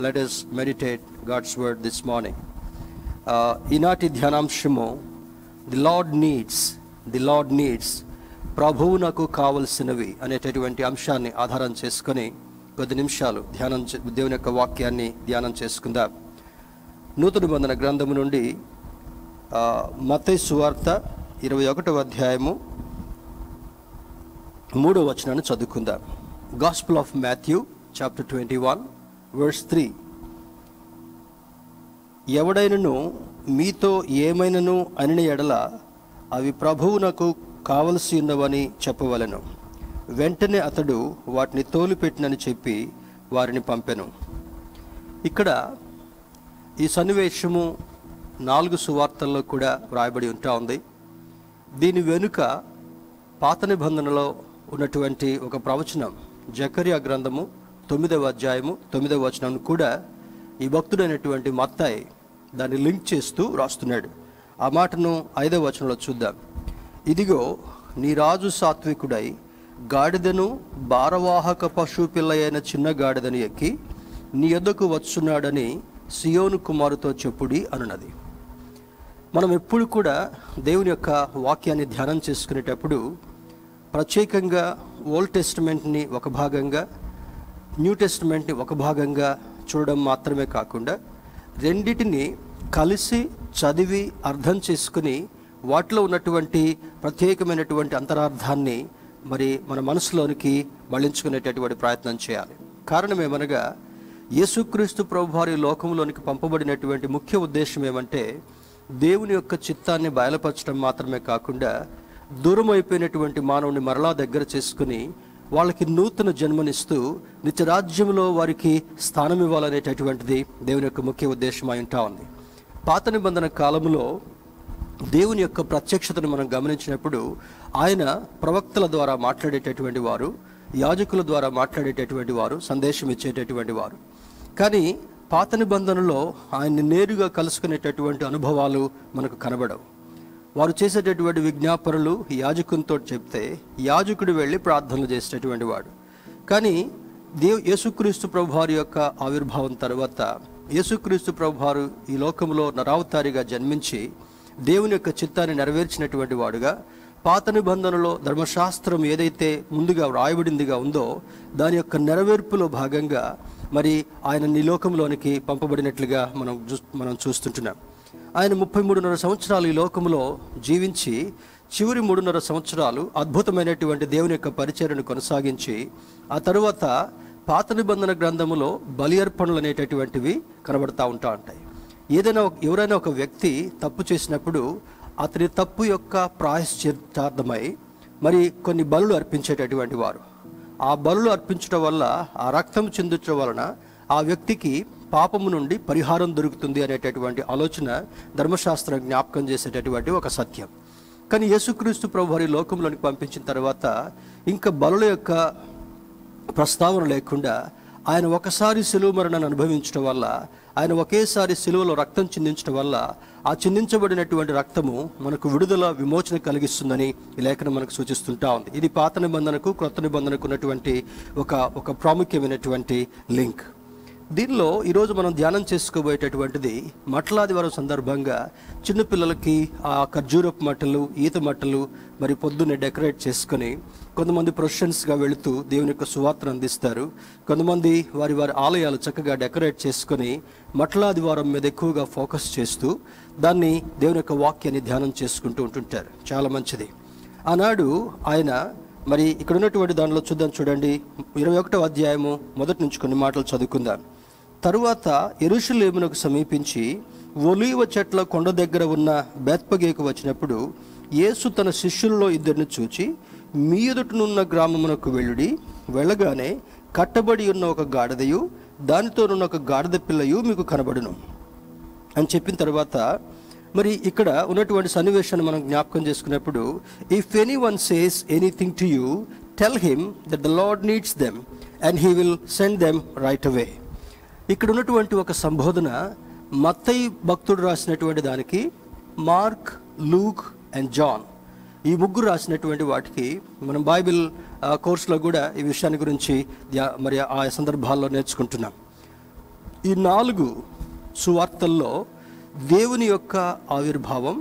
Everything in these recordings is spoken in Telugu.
let us meditate God's word this morning. Uh, ఈనాటి ధ్యానాంశము the Lord needs the Lord needs ప్రభువునకు కావలసినవి అనేటటువంటి అంశాన్ని ఆధారం చేసుకొని కొద్ది నిమిషాలు ధ్యానం చే- దేవుని యొక్క వాక్యాన్ని ధ్యానం చేసుకుందాం నూతన బంధన గ్రంథము నుండి మతై సువార్త ఇరవై ఒకటవ అధ్యాయము మూడో వచనాన్ని చదువుకుందాం gospel of Matthew chapter twenty one verse three ఎవడైనను మీతో ఏమైనను అనిన ఎడల అవి ప్రభువునకు కావలసి ఉన్నవని చెప్పవలెను వెంటనే అతడు వాటిని తోలుపెట్టినని చెప్పి వారిని పంపెను ఇక్కడ ఈ సన్నివేశము నాలుగు సువార్తల్లో కూడా వ్రాయబడి ఉంటా ఉంది దీని వెనుక పాత నిబంధనలో ఉన్నటువంటి ఒక ప్రవచనం జకరియా గ్రంథము తొమ్మిదవ అధ్యాయము తొమ్మిదవ వచనం కూడా ఈ భక్తుడైనటువంటి మత్తాయి దాన్ని లింక్ చేస్తూ రాస్తున్నాడు ఆ మాటను ఐదవ వచనంలో చూద్దాం ఇదిగో నీ రాజు సాత్వికుడై గాడిదను భారవాహక పశు పిల్ల అయిన చిన్న గాడిదను ఎక్కి నీ యొద్దకు వచ్చున్నాడని సియోను కుమారుతో చెప్పుడి అనున్నది మనం ఎప్పుడు కూడా దేవుని యొక్క వాక్యాన్ని ధ్యానం చేసుకునేటప్పుడు ప్రత్యేకంగా ఓల్డ్ టెస్టిమెంట్ని ఒక భాగంగా న్యూ టెస్టిమెంట్ని ఒక భాగంగా చూడడం మాత్రమే కాకుండా రెండిటిని కలిసి చదివి అర్థం చేసుకుని వాటిలో ఉన్నటువంటి ప్రత్యేకమైనటువంటి అంతరార్థాన్ని మరి మన మనసులోనికి మళ్ళించుకునేటటువంటి ప్రయత్నం చేయాలి కారణం ఏమనగా యేసుక్రీస్తు ప్రభు వారి లోకంలోనికి పంపబడినటువంటి ముఖ్య ఉద్దేశం ఏమంటే దేవుని యొక్క చిత్తాన్ని బయలుపరచడం మాత్రమే కాకుండా దూరం అయిపోయినటువంటి మానవుని మరలా దగ్గర చేసుకుని వాళ్ళకి నూతన జన్మనిస్తూ నిత్యరాజ్యంలో వారికి స్థానం ఇవ్వాలనేటటువంటిది దేవుని యొక్క ముఖ్య ఉద్దేశం అయి ఉంటా ఉంది పాత నిబంధన కాలంలో దేవుని యొక్క ప్రత్యక్షతను మనం గమనించినప్పుడు ఆయన ప్రవక్తల ద్వారా మాట్లాడేటటువంటి వారు యాజకుల ద్వారా మాట్లాడేటటువంటి వారు సందేశం ఇచ్చేటటువంటి వారు కానీ పాత నిబంధనలో ఆయన్ని నేరుగా కలుసుకునేటటువంటి అనుభవాలు మనకు కనబడవు వారు చేసేటటువంటి విజ్ఞాపనలు యాజకునితో చెప్తే యాజకుడు వెళ్ళి ప్రార్థనలు చేసేటటువంటి వాడు కానీ దేవ్ యేసుక్రీస్తు ప్రభువారి యొక్క ఆవిర్భావం తర్వాత యేసుక్రీస్తు ప్రభువారు ఈ లోకంలో నరావతారిగా జన్మించి దేవుని యొక్క చిత్తాన్ని నెరవేర్చినటువంటి వాడుగా పాత నిబంధనలో ధర్మశాస్త్రం ఏదైతే ముందుగా వ్రాయబడిందిగా ఉందో దాని యొక్క నెరవేర్పులో భాగంగా మరి ఆయన ఈ లోకంలోనికి పంపబడినట్లుగా మనం చూ- మనం చూస్తుంటున్నాం ఆయన ముప్పై మూడున్నర సంవత్సరాలు ఈ లోకంలో జీవించి చివరి మూడున్నర సంవత్సరాలు అద్భుతమైనటువంటి దేవుని యొక్క పరిచర్యను కొనసాగించి ఆ తరువాత పాత నిబంధన గ్రంథములో బలి అర్పణలు అనేటటువంటివి కనబడతా ఉంటా ఉంటాయి ఏదైనా ఒక- ఎవరైనా ఒక వ్యక్తి తప్పు చేసినప్పుడు అతని తప్పు యొక్క ప్రాయశ్చిత్తార్థమై మరి కొన్ని బలులు అర్పించేటటువంటి వారు ఆ బలులు అర్పించడం వల్ల ఆ రక్తం చెందుచడం వలన ఆ వ్యక్తికి పాపము నుండి పరిహారం దొరుకుతుంది అనేటటువంటి ఆలోచన ధర్మశాస్త్రం జ్ఞాపకం చేసేటటువంటి ఒక సత్యం కానీ యేసుక్రీస్తు ప్రభు వారి లోకంలోనికి పంపించిన తర్వాత ఇంకా బలుల యొక్క ప్రస్తావన లేకుండా ఆయన ఒకసారి సిలువ మరణాన్ని అనుభవించడం వల్ల ఆయన ఒకేసారి సిలువలో రక్తం చిందించడం వల్ల ఆ చిందించబడినటువంటి రక్తము మనకు విడుదల విమోచన కలిగిస్తుందని ఈ లేఖనం మనకు సూచిస్తుంటా ఉంది ఇది పాత నిబంధనకు క్రొత్త నిబంధనకు ఉన్నటువంటి ఒక ఒక ప్రాముఖ్యమైనటువంటి లింక్ దీనిలో ఈరోజు మనం ధ్యానం చేసుకోబోయేటటువంటిది మట్లాదివారం సందర్భంగా చిన్నపిల్లలకి ఆ ఖర్జూరపు మట్టలు ఈత మట్టలు మరి పొద్దున్నే డెకరేట్ చేసుకొని కొంతమంది ప్రొఫెషన్స్గా వెళుతూ దేవుని యొక్క సువార్తను అందిస్తారు కొంతమంది వారి వారి ఆలయాలు చక్కగా డెకరేట్ చేసుకొని మట్లాదివారం మీద ఎక్కువగా ఫోకస్ చేస్తూ దాన్ని దేవుని యొక్క వాక్యాన్ని ధ్యానం చేసుకుంటూ ఉంటుంటారు చాలా మంచిది ఆనాడు ఆయన మరి ఇక్కడ ఉన్నటువంటి దానిలో చూద్దాం చూడండి ఇరవై ఒకటో అధ్యాయము మొదటి నుంచి కొన్ని మాటలు చదువుకుందాం తరువాత ఎరుషులేమునకు సమీపించి ఒలీవ చెట్ల కొండ దగ్గర ఉన్న బెత్పగేకు వచ్చినప్పుడు యేసు తన శిష్యుల్లో ఇద్దరిని చూచి మీ ఎదుటనున్న గ్రామమునకు వెళ్ళుడి వెళ్ళగానే కట్టబడి ఉన్న ఒక గాడిదయు దానితోనున్న ఒక గాడిద పిల్లయు మీకు కనబడును అని చెప్పిన తర్వాత మరి ఇక్కడ ఉన్నటువంటి సన్నివేశాన్ని మనం జ్ఞాపకం చేసుకున్నప్పుడు if any one says anything to you tell him that the Lord needs them and he will send them right away ఇక్కడ ఉన్నటువంటి ఒక సంబోధన మత్తయి భక్తుడు రాసినటువంటి దానికి మార్క్ లూక్ అండ్ జాన్ ఈ ముగ్గురు రాసినటువంటి వాటికి మనం బైబిల్ ఆ, కోర్సులో కూడా ఈ విషయాన్ని గురించి ధ్యా- మరి ఆ సందర్భాల్లో నేర్చుకుంటున్నాం ఈ నాలుగు సువార్తల్లో దేవుని యొక్క ఆవిర్భావం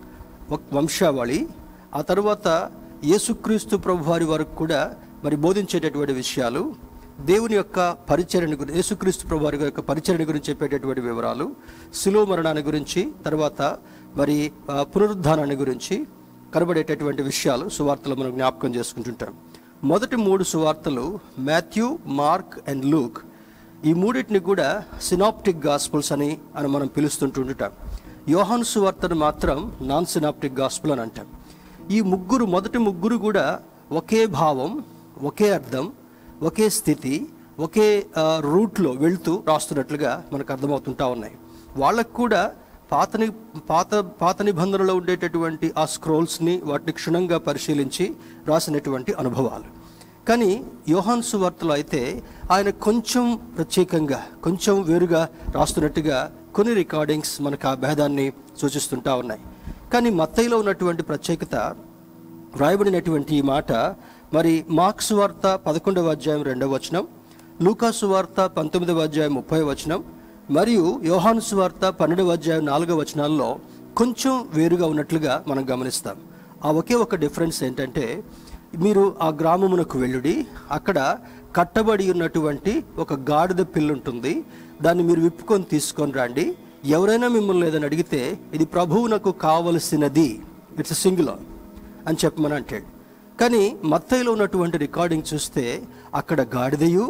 ఒక వంశావళి ఆ తర్వాత యేసుక్రీస్తు ప్రభు వారి వరకు కూడా మరి బోధించేటటువంటి విషయాలు దేవుని యొక్క పరిచరణ గురించి యేసుక్రీస్తు ప్రభు వారి యొక్క పరిచరణ గురించి చెప్పేటటువంటి వివరాలు శిలువ మరణాన్ని గురించి తర్వాత మరి ఆ, పునరుద్ధానాన్ని గురించి కనబడేటటువంటి విషయాలు సువార్తలు మనం జ్ఞాపకం చేసుకుంటుంటాం మొదటి మూడు సువార్తలు మాథ్యూ మార్క్ అండ్ లూక్ ఈ మూడింటిని కూడా సినాప్టిక్ గాస్పుల్స్ అని అని మనం పిలుస్తుంటుంటాం యోహాను సువార్తను మాత్రం నాన్ సినాప్టిక్ గాస్పుల్ అని అంటాం ఈ ముగ్గురు మొదటి ముగ్గురు కూడా ఒకే భావం ఒకే అర్థం ఒకే స్థితి ఒకే ఆ, రూట్లో వెళ్తూ రాస్తున్నట్లుగా మనకు అర్థమవుతుంటా ఉన్నాయి వాళ్ళకు కూడా పాత ని- పాత పాత నిబంధనలో ఉండేటటువంటి ఆ స్క్రోల్స్ని వాటిని క్షుణ్ణంగా పరిశీలించి రాసినటువంటి అనుభవాలు కానీ యోహాన్ సువార్తలో అయితే ఆయన కొంచెం ప్రత్యేకంగా కొంచెం వేరుగా రాస్తున్నట్టుగా కొన్ని రికార్డింగ్స్ మనకు ఆ భేదాన్ని సూచిస్తుంటా ఉన్నాయి కానీ మత్తయిలో ఉన్నటువంటి ప్రత్యేకత వ్రాయబడినటువంటి ఈ మాట మరి మార్క్స్ వార్త పదకొండవ అధ్యాయం రెండవ వచనం లూకాసు వార్త పంతొమ్మిదవ అధ్యాయం ముప్పై వచనం మరియు యోహాను సువార్త పన్నెండవ అధ్యాయం నాలుగవ వచనాల్లో కొంచెం వేరుగా ఉన్నట్లుగా మనం గమనిస్తాం ఆ ఒకే ఒక డిఫరెన్స్ ఏంటంటే మీరు ఆ గ్రామమునకు వెళ్ళుడి అక్కడ కట్టబడి ఉన్నటువంటి ఒక గాడిద పిల్లు ఉంటుంది దాన్ని మీరు విప్పుకొని తీసుకొని రండి ఎవరైనా మిమ్మల్ని లేదని అడిగితే ఇది ప్రభువునకు కావలసినది ఇట్స్ సింగులర్ అని చెప్పమని అంటాడు కానీ మత్తయిలో ఉన్నటువంటి రికార్డింగ్ చూస్తే అక్కడ గాడిదయు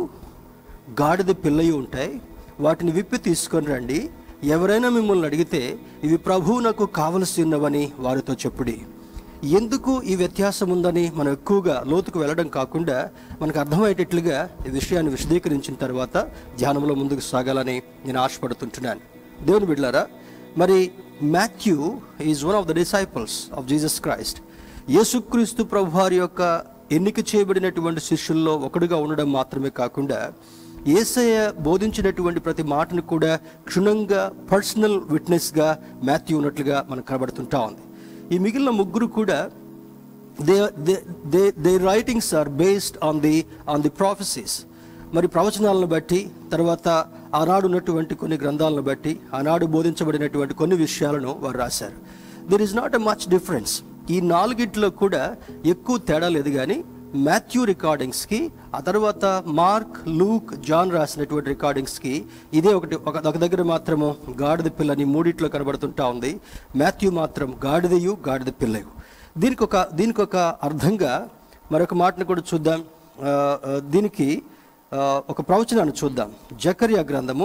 గాడిద పిల్లయు ఉంటాయి వాటిని విప్పి తీసుకొని రండి ఎవరైనా మిమ్మల్ని అడిగితే ఇవి ప్రభువునకు కావలసి ఉన్నవని వారితో చెప్పుడి ఎందుకు ఈ వ్యత్యాసం ఉందని మనం ఎక్కువగా లోతుకు వెళ్ళడం కాకుండా మనకు అర్థమయ్యేటట్లుగా ఈ విషయాన్ని విశదీకరించిన తర్వాత ధ్యానంలో ముందుకు సాగాలని నేను ఆశపడుతుంటున్నాను దేవుని బిడ్డారా మరి Matthew is one of the disciples of Jesus Christ యేసుక్రీస్తు ప్రభు వారి యొక్క ఎన్నిక చేయబడినటువంటి శిష్యుల్లో ఒకడుగా ఉండడం మాత్రమే కాకుండా ఏసయ్య బోధించినటువంటి ప్రతి మాటను కూడా క్షుణ్ణంగా పర్సనల్ విట్నెస్గా మాథ్యూ ఉన్నట్లుగా మనకు కనబడుతుంటా ఉంది ఈ మిగిలిన ముగ్గురు కూడా they they they they writings are based on the on the prophecies మరి ప్రవచనాలను బట్టి తర్వాత ఆనాడు ఉన్నటువంటి కొన్ని గ్రంథాలను బట్టి ఆనాడు బోధించబడినటువంటి కొన్ని విషయాలను వారు రాశారు there is not a much difference ఈ నాలుగిట్లో కూడా ఎక్కువ తేడా లేదు కానీ మాథ్యూ రికార్డింగ్స్కి ఆ తర్వాత మార్క్ లూక్ జాన్ రాసినటువంటి రికార్డింగ్స్కి ఇదే ఒకటి ఒక ఒక దగ్గర మాత్రము గాడిద పిల్లని మూడిట్లో కనబడుతుంటా ఉంది మాథ్యూ మాత్రం గాడిదయు గాడిద పిల్లయు దీనికి ఒక దీనికి ఒక అర్థంగా మరొక మాటను కూడా చూద్దాం ఆ, ఆ, దీనికి ఆ, ఒక ప్రవచనాన్ని చూద్దాం జకర్యా గ్రంథము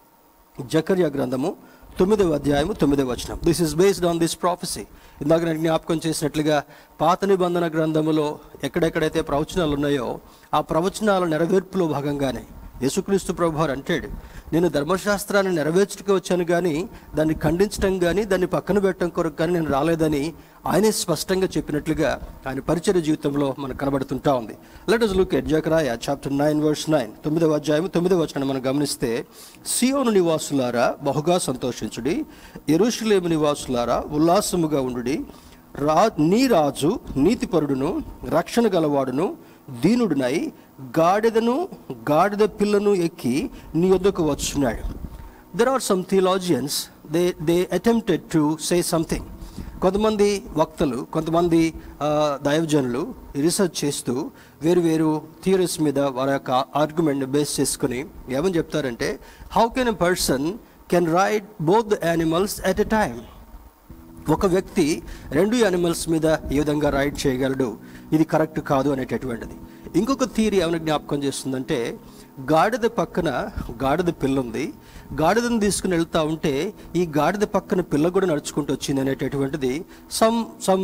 జకర్యా గ్రంథము తొమ్మిదవ అధ్యాయము తొమ్మిదవ వచనం this is based on this prophecy ఇందాక నేను జ్ఞాపకం చేసినట్లుగా పాత నిబంధన గ్రంథములో ఎక్కడెక్కడైతే ప్రవచనాలు ఉన్నాయో ఆ ప్రవచనాల నెరవేర్పులో భాగంగానే యేసుక్రీస్తు ప్రభు వారు అంటాడు నేను ధర్మశాస్త్రాన్ని నెరవేర్చుటకు వచ్చాను కానీ దాన్ని ఖండించడం కానీ దాన్ని పక్కన పెట్టడం కొరకు కానీ నేను రాలేదని ఆయనే స్పష్టంగా చెప్పినట్లుగా ఆయన పరిచయ జీవితంలో మనకు కనబడుతుంటా ఉంది let us look at Zechariah chapter nine verse nine తొమ్మిదవ అధ్యాయం తొమ్మిదవ వచనం మనం గమనిస్తే సియోను నివాసులారా బహుగా సంతోషించుడి ఎరుషులేము నివాసులారా ఉల్లాసముగా ఉండుడి రా నీ రాజు నీతిపరుడును రక్షణ గలవాడును దీనుడునై గాడిదను గాడిద పిల్లను ఎక్కి నీ వద్దకు వచ్చున్నాడు there are some theologians they they attempted to say something కొంతమంది వక్తలు కొంతమంది ఆ, దైవజనులు రీసెర్చ్ చేస్తూ వేరు వేరు థియరీస్ మీద వారి యొక్క ఆర్గ్యుమెంట్ని బేస్ చేసుకుని ఏమని చెప్తారంటే how can a person can ride both the animals at a time ఒక వ్యక్తి రెండు యానిమల్స్ మీద ఏ విధంగా రైడ్ చేయగలడు ఇది కరెక్ట్ కాదు అనేటటువంటిది ఇంకొక థియరీ ఏమైనా జ్ఞాపకం చేస్తుందంటే గాడిద పక్కన గాడిద పిల్ల ఉంది గాడిదను తీసుకుని వెళ్తా ఉంటే ఈ గాడిద పక్కన పిల్ల కూడా నడుచుకుంటూ వచ్చింది అనేటటువంటిది సమ్ సమ్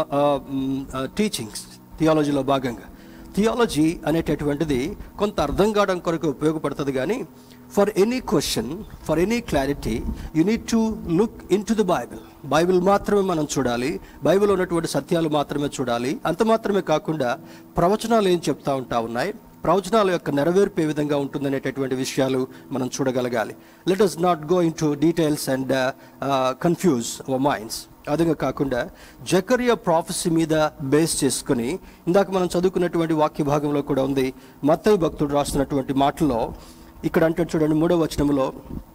టీచింగ్స్ థియాలజీలో భాగంగా థియాలజీ అనేటటువంటిది కొంత అర్థం కావడం కొరకు ఉపయోగపడుతుంది కానీ for any question for any clarity you need to look into the Bible Bible మాత్రమే మనం చూడాలి బైబిల్ ఉన్నటువంటి సత్యాలు మాత్రమే చూడాలి అంత మాత్రమే కాకుండా ప్రవచనాలు ఏం చెప్తా ఉంటా ఉన్నాయి ప్రవచనాల యొక్క నెరవేర్పు ఏ విధంగా ఉంటుందనేటటువంటి విషయాలు మనం చూడగలగాలి let us not go into details and confuse our minds అదిగా కాకుండా జకరియా ప్రాఫెసీ మీద బేస్ చేసుకుని ఇందాక మనం చదువుకున్నటువంటి వాక్య భాగంలో కూడా ఉంది మత్తయి భక్తుడు రాస్తున్నటువంటి మాటల్లో ఇక్కడ అంటే చూడండి మూడో వచనంలో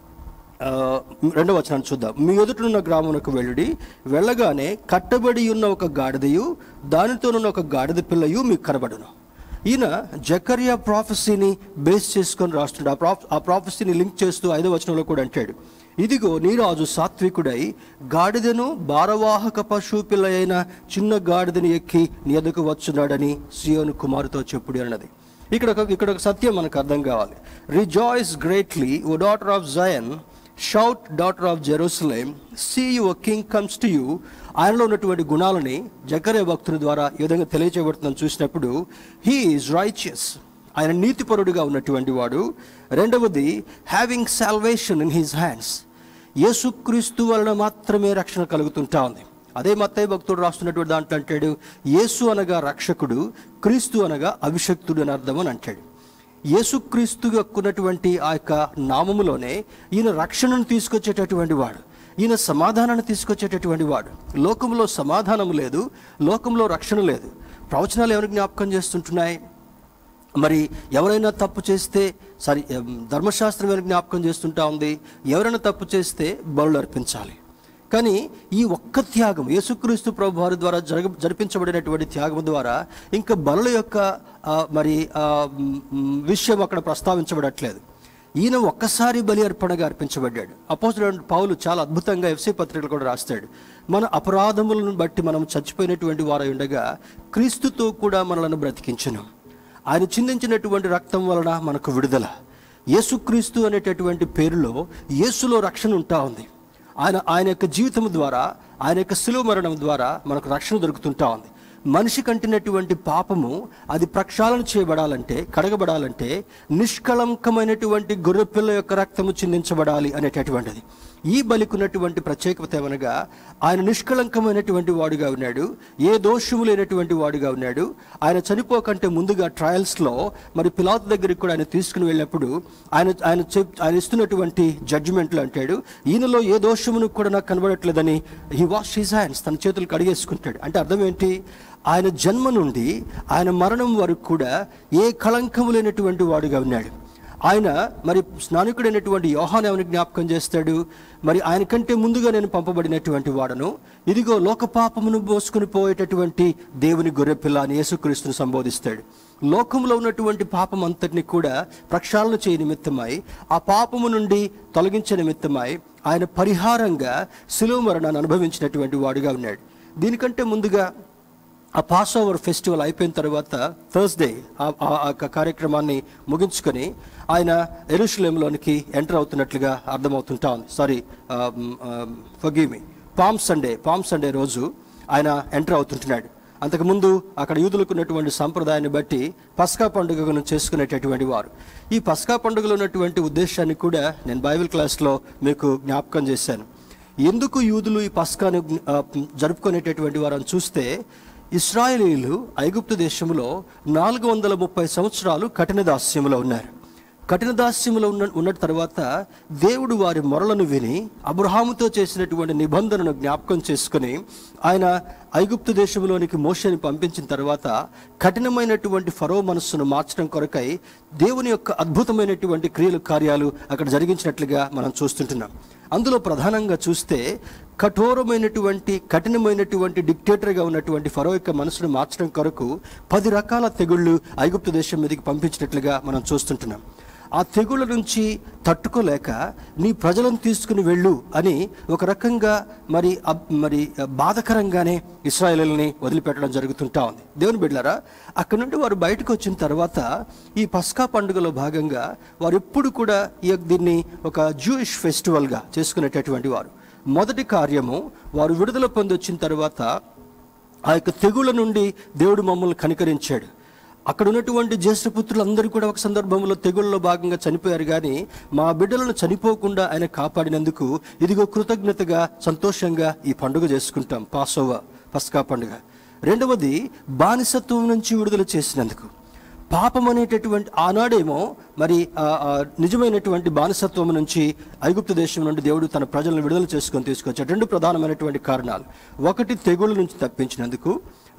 ఆ, రెండవ వచనాన్ని చూద్దాం మీ ఎదుటనున్న గ్రామమునకు వెళ్ళుడి వెళ్ళగానే కట్టబడి ఉన్న ఒక గాడిదయు దానితోనున్న ఒక గాడిద పిల్లయు మీకు కనబడును ఈయన జకరియా ప్రాఫెసీని బేస్ చేసుకొని రాస్తుండే ఆ ప్రాఫ్ ఆ ప్రాఫెసీని లింక్ చేస్తూ ఐదవ వచనంలో కూడా అంటాడు ఇదిగో నీ రాజు సాత్వికుడై గాడిదను భారవాహక పశువు పిల్ల అయిన చిన్న గాడిదని ఎక్కి నీ ఎదుకు వచ్చున్నాడని సియోను కుమారుతో చెప్పుడు అన్నది ఇక్కడ ఒక ఇక్కడ ఒక సత్యం మనకు అర్థం కావాలి rejoice greatly O daughter of Zion shout daughter of Jerusalem see you king comes to you ఆయనలో ఉన్నటువంటి గుణాలని జకరే భక్తుని ద్వారా ఈ విధంగా తెలియచేయబడుతుందని చూసినప్పుడు హీ ఈజ్ రైచియస్ ఆయన నీతిపరుడుగా ఉన్నటువంటి వాడు రెండవది having salvation in his hands యేసుక్రీస్తు వలన మాత్రమే రక్షణ కలుగుతుంటా ఉంది అదే మత్తయ్య భక్తుడు రాస్తున్నటువంటి దాంట్లో అంటాడు యేసు అనగా రక్షకుడు క్రీస్తు అనగా అభిషక్తుడు అని అర్థం అని అంటాడు యేసుక్రీస్తు ఉన్నటువంటి ఆ యొక్క నామములోనే ఈయన రక్షణను తీసుకొచ్చేటటువంటి వాడు ఈయన సమాధానాన్ని తీసుకొచ్చేటటువంటి వాడు లోకంలో సమాధానం లేదు లోకంలో రక్షణ లేదు ప్రవచనాలు ఎవరికి జ్ఞాపకం చేస్తుంటున్నాయి మరి ఎవరైనా తప్పు చేస్తే సారీ ఎం, ధర్మశాస్త్రం ఎవరికి జ్ఞాపకం చేస్తుంటా ఉంది ఎవరైనా తప్పు చేస్తే బలు అర్పించాలి కానీ ఈ ఒక్క త్యాగం యేసుక్రీస్తు ప్రభు వారి ద్వారా జరగ జరిపించబడినటువంటి త్యాగం ద్వారా ఇంకా బలుల యొక్క ఆ, మరి ఆ, మ్, మ్, విషయం అక్కడ ప్రస్తావించబడట్లేదు ఈయన ఒక్కసారి బలి అర్పణగా అర్పించబడ్డాడు అపోజిట్ పౌలు చాలా అద్భుతంగా ఎఫ్సి పత్రికలు కూడా రాస్తాడు మన అపరాధములను బట్టి మనం చచ్చిపోయినటువంటి వారై ఉండగా క్రీస్తుతో కూడా మనలను బ్రతికించను ఆయన చిందించినటువంటి రక్తం వలన మనకు విడుదల యేసుక్రీస్తు అనేటటువంటి పేరులో యేసులో రక్షణ ఉంటా ఉంది ఆయన ఆయన యొక్క జీవితం ద్వారా ఆయన యొక్క శిలువ మరణం ద్వారా మనకు రక్షణ దొరుకుతుంటా ఉంది మనిషి కంటినటువంటి పాపము అది ప్రక్షాళన చేయబడాలంటే కడగబడాలంటే నిష్కళంకమైనటువంటి గొర్రెపిల్ల యొక్క రక్తము చిందించబడాలి అనేటటువంటిది ఈ బలికున్నటువంటి ప్రత్యేకత ఏమనగా ఆయన నిష్కళంకమైనటువంటి వాడుగా ఉన్నాడు ఏ దోషము లేనటువంటి వాడుగా ఉన్నాడు ఆయన చనిపోకంటే ముందుగా ట్రయల్స్లో మరి పిలాత్ దగ్గరికి కూడా ఆయన తీసుకుని వెళ్ళినప్పుడు ఆయన ఆయన చెప్ ఆయన ఇస్తున్నటువంటి జడ్జిమెంట్లు అంటాడు ఈయనలో ఏ దోషమును కూడా నాకు కనబడట్లేదని హీ వాష్ హిజ్ హ్యాండ్స్ తన చేతులు కడిగేసుకుంటాడు అంటే అర్థం ఏంటి ఆయన జన్మ నుండి ఆయన మరణం వరకు కూడా ఏ కళంకము లేనటువంటి వాడుగా ఉన్నాడు ఆయన మరి స్నానికుడైనటువంటి యోహాన్ ఎవరిని జ్ఞాపకం చేస్తాడు మరి ఆయన కంటే ముందుగా నేను పంపబడినటువంటి వాడను ఇదిగో లోక పాపమును మోసుకుని పోయేటటువంటి దేవుని గొర్రెపిల్ల అని యేసుక్రీస్తుని సంబోధిస్తాడు లోకంలో ఉన్నటువంటి పాపం అంతటిని కూడా ప్రక్షాళన చేయ నిమిత్తమై ఆ పాపము నుండి తొలగించే నిమిత్తమై ఆయన పరిహారంగా శిలువ మరణాన్ని అనుభవించినటువంటి వాడుగా ఉన్నాడు దీనికంటే ముందుగా ఆ పాస్ ఓవర్ ఫెస్టివల్ అయిపోయిన తర్వాత థర్స్డే ఆ- ఆ ఆ యొక్క కార్యక్రమాన్ని ముగించుకొని ఆయన ఎరుషులేంలోనికి ఎంటర్ అవుతున్నట్లుగా అర్థమవుతుంటా ఉంది sorry forgive me Palm Sunday Palm Sunday రోజు ఆయన ఎంటర్ అవుతుంటున్నాడు అంతకుముందు అక్కడ యూదులకు ఉన్నటువంటి సంప్రదాయాన్ని బట్టి పస్కా పండుగను చేసుకునేటటువంటి వారు ఈ పస్కా పండుగలో ఉన్నటువంటి ఉద్దేశాన్ని కూడా నేను బైబిల్ క్లాస్లో మీకు జ్ఞాపకం చేశాను ఎందుకు యూదులు ఈ పస్కాను ఆ, జరుపుకునేటటువంటి వారని చూస్తే ఇస్రాయేలీలు ఐగుప్తు దేశంలో నాలుగు వందల ముప్పై సంవత్సరాలు కఠిన దాస్యములో ఉన్నారు కఠిన దాస్యములో ఉన్న ఉన్న తర్వాత దేవుడు వారి మొరలను విని అబ్రహాముతో చేసినటువంటి నిబంధనను జ్ఞాపకం చేసుకుని ఆయన ఐగుప్తు దేశంలోనికి మోషని పంపించిన తర్వాత కఠినమైనటువంటి ఫరో మనస్సును మార్చడం కొరకై దేవుని యొక్క అద్భుతమైనటువంటి క్రియలు కార్యాలు అక్కడ జరిగించినట్లుగా మనం చూస్తుంటున్నాం అందులో ప్రధానంగా చూస్తే కఠోరమైనటువంటి కఠినమైనటువంటి డిక్టేటర్గా ఉన్నటువంటి ఫరో యొక్క మనసును మార్చడం కొరకు పది రకాల తెగుళ్ళు ఐగుప్తు దేశం మీదకి పంపించినట్లుగా మనం చూస్తుంటున్నాం ఆ తెగుళ్ళ నుంచి తట్టుకోలేక నీ ప్రజలను తీసుకుని వెళ్ళు అని ఒక రకంగా మరి అబ్- మరి బాధకరంగానే ఇస్రాయేల్ని వదిలిపెట్టడం జరుగుతుంటా ఉంది దేవుని బిడ్డారా అక్కడ నుండి వారు బయటకు వచ్చిన తర్వాత ఈ పస్కా పండుగలో భాగంగా వారు ఎప్పుడు కూడా ఈ యొక్క దీన్ని ఒక జూయిష్ ఫెస్టివల్గా చేసుకునేటటువంటి వారు మొదటి కార్యము వారు విడుదల పొంది వచ్చిన తర్వాత ఆ యొక్క తెగుళ్ళ నుండి దేవుడు మమ్మల్ని కనికరించాడు అక్కడ ఉన్నటువంటి జ్యేష్ఠపుత్రులు అందరూ కూడా ఒక సందర్భంలో తెగుళ్ళలో భాగంగా చనిపోయారు కానీ మా బిడ్డలను చనిపోకుండా ఆయన కాపాడినందుకు ఇదిగో కృతజ్ఞతగా సంతోషంగా ఈ పండుగ చేసుకుంటాం పాసోవా పస్కా పండుగ రెండవది బానిసత్వం నుంచి విడుదల చేసినందుకు పాపం అనేటటువంటి ఆనాడేమో మరి ఆ, ఆ, నిజమైనటువంటి బానిసత్వం నుంచి ఐగుప్తు దేశం నుండి దేవుడు తన ప్రజలను విడుదల చేసుకొని తీసుకొచ్చాడు రెండు ప్రధానమైనటువంటి కారణాలు ఒకటి తెగుళ్ళ నుంచి తప్పించినందుకు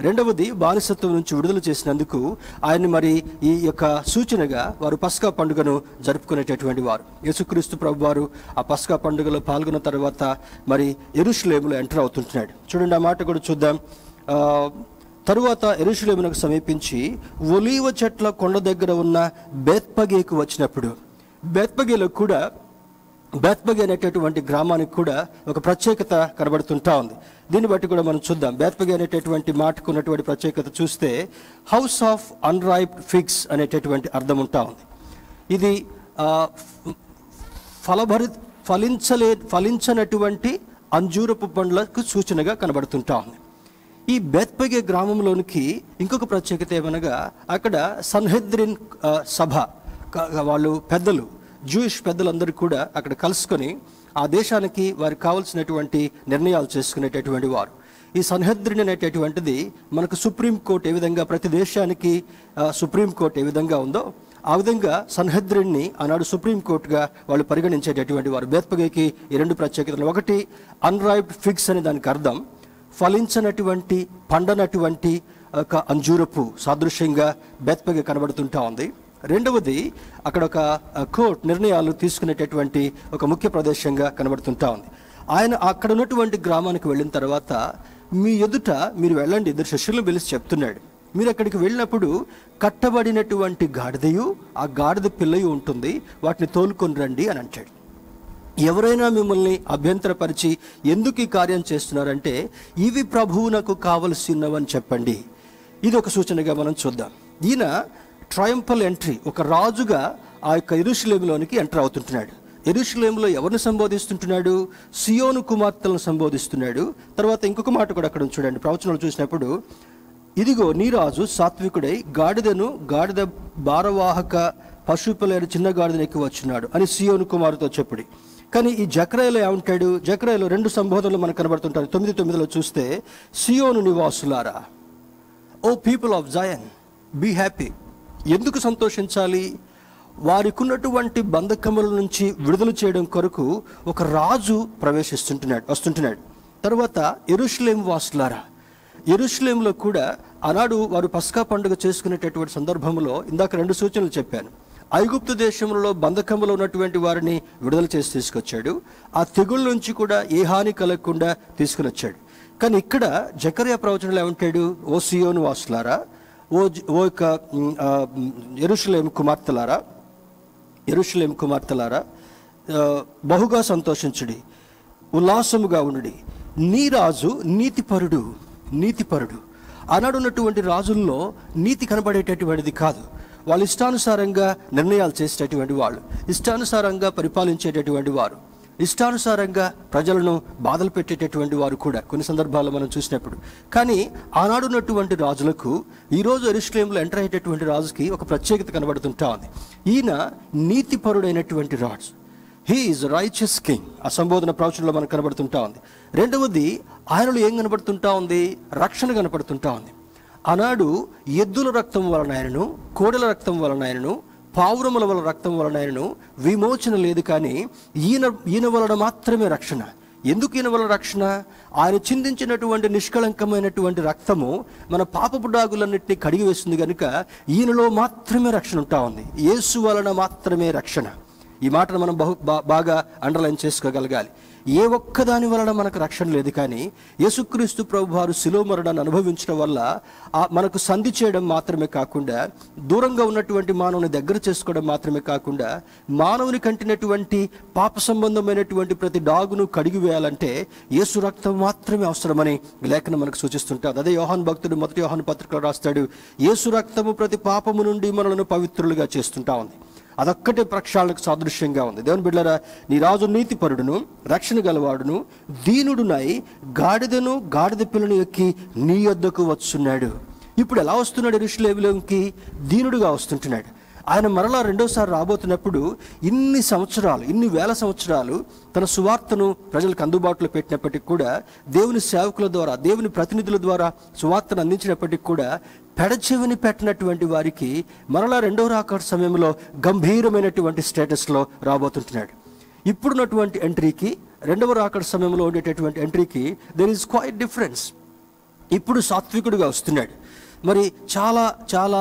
రెండవది బానిసత్వం నుంచి విడుదల చేసినందుకు ఆయన్ని మరి ఈ యొక్క సూచనగా వారు పస్కా పండుగను జరుపుకునేటటువంటి వారు యేసుక్రీస్తు ప్రభు వారు ఆ పస్కా పండుగలో పాల్గొన్న తర్వాత మరి ఎరుషులేములో ఎంటర్ అవుతుంటున్నాడు చూడండి ఆ మాట కూడా చూద్దాం ఆ, తరువాత ఎరుషులేమునకు సమీపించి ఒలీవ చెట్ల కొండ దగ్గర ఉన్న బేత్పగేకు వచ్చినప్పుడు బేత్పగేలో కూడా బేత్పగే అనేటటువంటి గ్రామానికి కూడా ఒక ప్రత్యేకత కనబడుతుంటా ఉంది దీన్ని బట్టి కూడా మనం చూద్దాం బేత్పగే అనేటటువంటి మాటకు ఉన్నటువంటి ప్రత్యేకత చూస్తే హౌస్ ఆఫ్ అన్రైప్ ఫిక్స్ అనేటటువంటి అర్థం ఉంటా ఉంది ఇది ఆ, ఫలభరి ఫలించలే ఫలించనటువంటి అంజూరపు పండ్లకు సూచనగా కనబడుతుంటా ఉంది ఈ బెత్పగే గ్రామంలోనికి ఇంకొక ప్రత్యేకత ఏమనగా అక్కడ సన్హెద్రిన్ ఆ, సభ క- వాళ్ళు పెద్దలు జూయిష్ పెద్దలందరూ కూడా అక్కడ కలుసుకొని ఆ దేశానికి వారికి కావాల్సినటువంటి నిర్ణయాలు చేసుకునేటటువంటి వారు ఈ సన్హెద్రిన్ అనేటటువంటిది మనకు సుప్రీం కోర్ట్ ఏ విధంగా ప్రతి దేశానికి ఆ, సుప్రీం కోర్ట్ ఏ విధంగా ఉందో ఆ విధంగా సన్హెద్రిన్ని ఆనాడు సుప్రీం కోర్టుగా వాళ్ళు పరిగణించేటటువంటి వారు బేత్పగేకి ఈ రెండు ప్రత్యేకతలు ఒకటి అన్రైప్డ్ ఫిక్స్ అనే దానికి అర్థం ఫలించనటువంటి పండనటువంటి ఒక అంజూరపు సాదృశ్యంగా బెత్పగే కనబడుతుంటా ఉంది రెండవది అక్కడ ఒక కోర్ట్ నిర్ణయాలు తీసుకునేటటువంటి ఒక ముఖ్య ప్రదేశంగా కనబడుతుంటా ఉంది ఆయన అక్కడ ఉన్నటువంటి గ్రామానికి వెళ్ళిన తర్వాత మీ ఎదుట మీరు వెళ్ళండి ఇద్దరు శిష్యులను పిలిచి చెప్తున్నాడు మీరు అక్కడికి వెళ్ళినప్పుడు కట్టబడినటువంటి గాడిదయు ఆ గాడిద పిల్లయు ఉంటుంది వాటిని తోలుకొని రండి అని అంటాడు ఎవరైనా మిమ్మల్ని అభ్యంతరపరిచి ఎందుకు ఈ కార్యం చేస్తున్నారంటే ఇవి ప్రభువునకు కావలసి ఉన్నవని చెప్పండి ఇది ఒక సూచనగా మనం చూద్దాం ఈయన ట్రయంపల్ ఎంట్రీ ఒక రాజుగా ఆ యొక్క ఎరుషులేములోనికి ఎంటర్ అవుతుంటున్నాడు ఎరుషులేములో ఎవరిని సంబోధిస్తుంటున్నాడు సియోను కుమార్తెలను సంబోధిస్తున్నాడు తర్వాత ఇంకొక మాట కూడా అక్కడ ఉంది చూడండి ప్రవచనాలు చూసినప్పుడు ఇదిగో నీ రాజు సాత్వికుడై గాడిదను గాడిద భారవాహక పశువులైన చిన్న గాడిదను ఎక్కువ వచ్చినాడు అని సియోను కుమారుతో చెప్పుడి కానీ ఈ జక్రాయలో ఏమంటాడు జక్రాయలో రెండు సంబోధనలు మనకు కనబడుతుంటారు తొమ్మిది తొమ్మిదిలో చూస్తే సియోను నివాసులారా O people of Zion be happy ఎందుకు సంతోషించాలి వారికి ఉన్నటువంటి బంధకముల నుంచి విడుదల చేయడం కొరకు ఒక రాజు ప్రవేశిస్తుంటున్నాడు వస్తుంటున్నాడు తర్వాత ఎరుషులేం వాసులారా ఎరుషులేంలో కూడా ఆనాడు వారు పస్కా పండుగ చేసుకునేటటువంటి సందర్భంలో ఇందాక రెండు సూచనలు చెప్పాను ఐగుప్తు దేశంలో బంధకములో ఉన్నటువంటి వారిని విడుదల చేసి తీసుకొచ్చాడు ఆ తెగుళ్ళ నుంచి కూడా ఏ హాని కలగకుండా తీసుకుని వచ్చాడు కానీ ఇక్కడ జకర్యా ప్రవచనలు ఏమంటాడు ఓ సియోను వాసులారా ఓ జ- ఓ యొక్క మ్, ఆ, మ్, యెరూషలేము కుమార్తెలారా ఎరుషులేం కుమార్తెలారా ఆ, బహుగా సంతోషించుడి ఉల్లాసముగా ఉండుడి నీ రాజు నీతిపరుడు నీతిపరుడు ఆనాడు ఉన్నటువంటి రాజుల్లో నీతి కనబడేటటువంటిది కాదు వాళ్ళు ఇష్టానుసారంగా నిర్ణయాలు చేసేటటువంటి వాళ్ళు ఇష్టానుసారంగా పరిపాలించేటటువంటి వారు ఇష్టానుసారంగా ప్రజలను బాధలు పెట్టేటటువంటి వారు కూడా కొన్ని సందర్భాల్లో మనం చూసినప్పుడు కానీ ఆనాడు ఉన్నటువంటి రాజులకు ఈరోజు ఎరుశ్లేంలో ఎంటర్ అయ్యేటటువంటి రాజుకి ఒక ప్రత్యేకత కనబడుతుంటా ఉంది ఈయన నీతిపరుడైనటువంటి రాజు హీ ఈజ్ రైచియస్ కింగ్ ఆ సంబోధన ప్రవచనంలో మనకు కనబడుతుంటా ఉంది రెండవది ఆయనలో ఏం కనబడుతుంటా ఉంది రక్షణ కనబడుతుంటా ఉంది ఆనాడు ఎద్దుల రక్తం వలన ఆయనను కోడెల రక్తం వలన ఆయనను పావురముల వలన రక్తం వలన ఆయనను విమోచన లేదు కానీ ఈయన ఈయన వలన మాత్రమే రక్షణ ఎందుకు ఈయన వలన రక్షణ ఆయన చిందించినటువంటి నిష్కళంకమైనటువంటి రక్తము మన పాపపు డాగులన్నింటినీ కడిగి వేస్తుంది కనుక ఈయనలో మాత్రమే రక్షణ ఉంటా ఉంది యేసు వలన మాత్రమే రక్షణ ఈ మాటను మనం బహు బా- బాగా అండర్లైన్ చేసుకోగలగాలి ఏ ఒక్కదాని వలన మనకు రక్షణ లేదు కానీ యేసుక్రీస్తు ప్రభు వారు శిలో మరణాన్ని అనుభవించడం వల్ల ఆ మనకు సంధి చేయడం మాత్రమే కాకుండా దూరంగా ఉన్నటువంటి మానవుని దగ్గర చేసుకోవడం మాత్రమే కాకుండా మానవుని కంటినటువంటి పాప సంబంధమైనటువంటి ప్రతి డాగును కడిగి వేయాలంటే యేసు రక్తం మాత్రమే అవసరమని లేఖనం మనకు సూచిస్తుంటారు అదే యోహాన్ భక్తుడు మొదటి యోహాన్ పత్రికలో రాస్తాడు యేసు రక్తము ప్రతి పాపము నుండి మనలను పవిత్రులుగా చేస్తుంటా ఉంది అదొక్కటే ప్రక్షాళనకు సాదృశ్యంగా ఉంది దేవుని బిడ్డరా నీ రాజు నీతిపరుడును రక్షణ గలవాడును దీనుడునై గాడిదను గాడిద పిల్లను ఎక్కి నీ యొద్దకు వచ్చున్నాడు ఇప్పుడు ఎలా వస్తున్నాడు ఋషులేవులోకి దీనుడుగా వస్తుంటున్నాడు ఆయన మరలా రెండోసారి రాబోతున్నప్పుడు ఇన్ని సంవత్సరాలు ఇన్ని వేల సంవత్సరాలు తన సువార్తను ప్రజలకు అందుబాటులో పెట్టినప్పటికీ కూడా దేవుని సేవకుల ద్వారా దేవుని ప్రతినిధుల ద్వారా సువార్తను అందించినప్పటికీ కూడా పెడచెవిని పెట్టినటువంటి వారికి మరలా రెండవ రాకడ సమయంలో గంభీరమైనటువంటి స్టేటస్లో రాబోతుంటున్నాడు ఇప్పుడున్నటువంటి ఎంట్రీకి రెండవ రాకడ సమయంలో ఉండేటటువంటి ఎంట్రీకి దెర్ ఈస్ క్వైట్ డిఫరెన్స్ ఇప్పుడు సాత్వికుడిగా వస్తున్నాడు మరి చాలా చాలా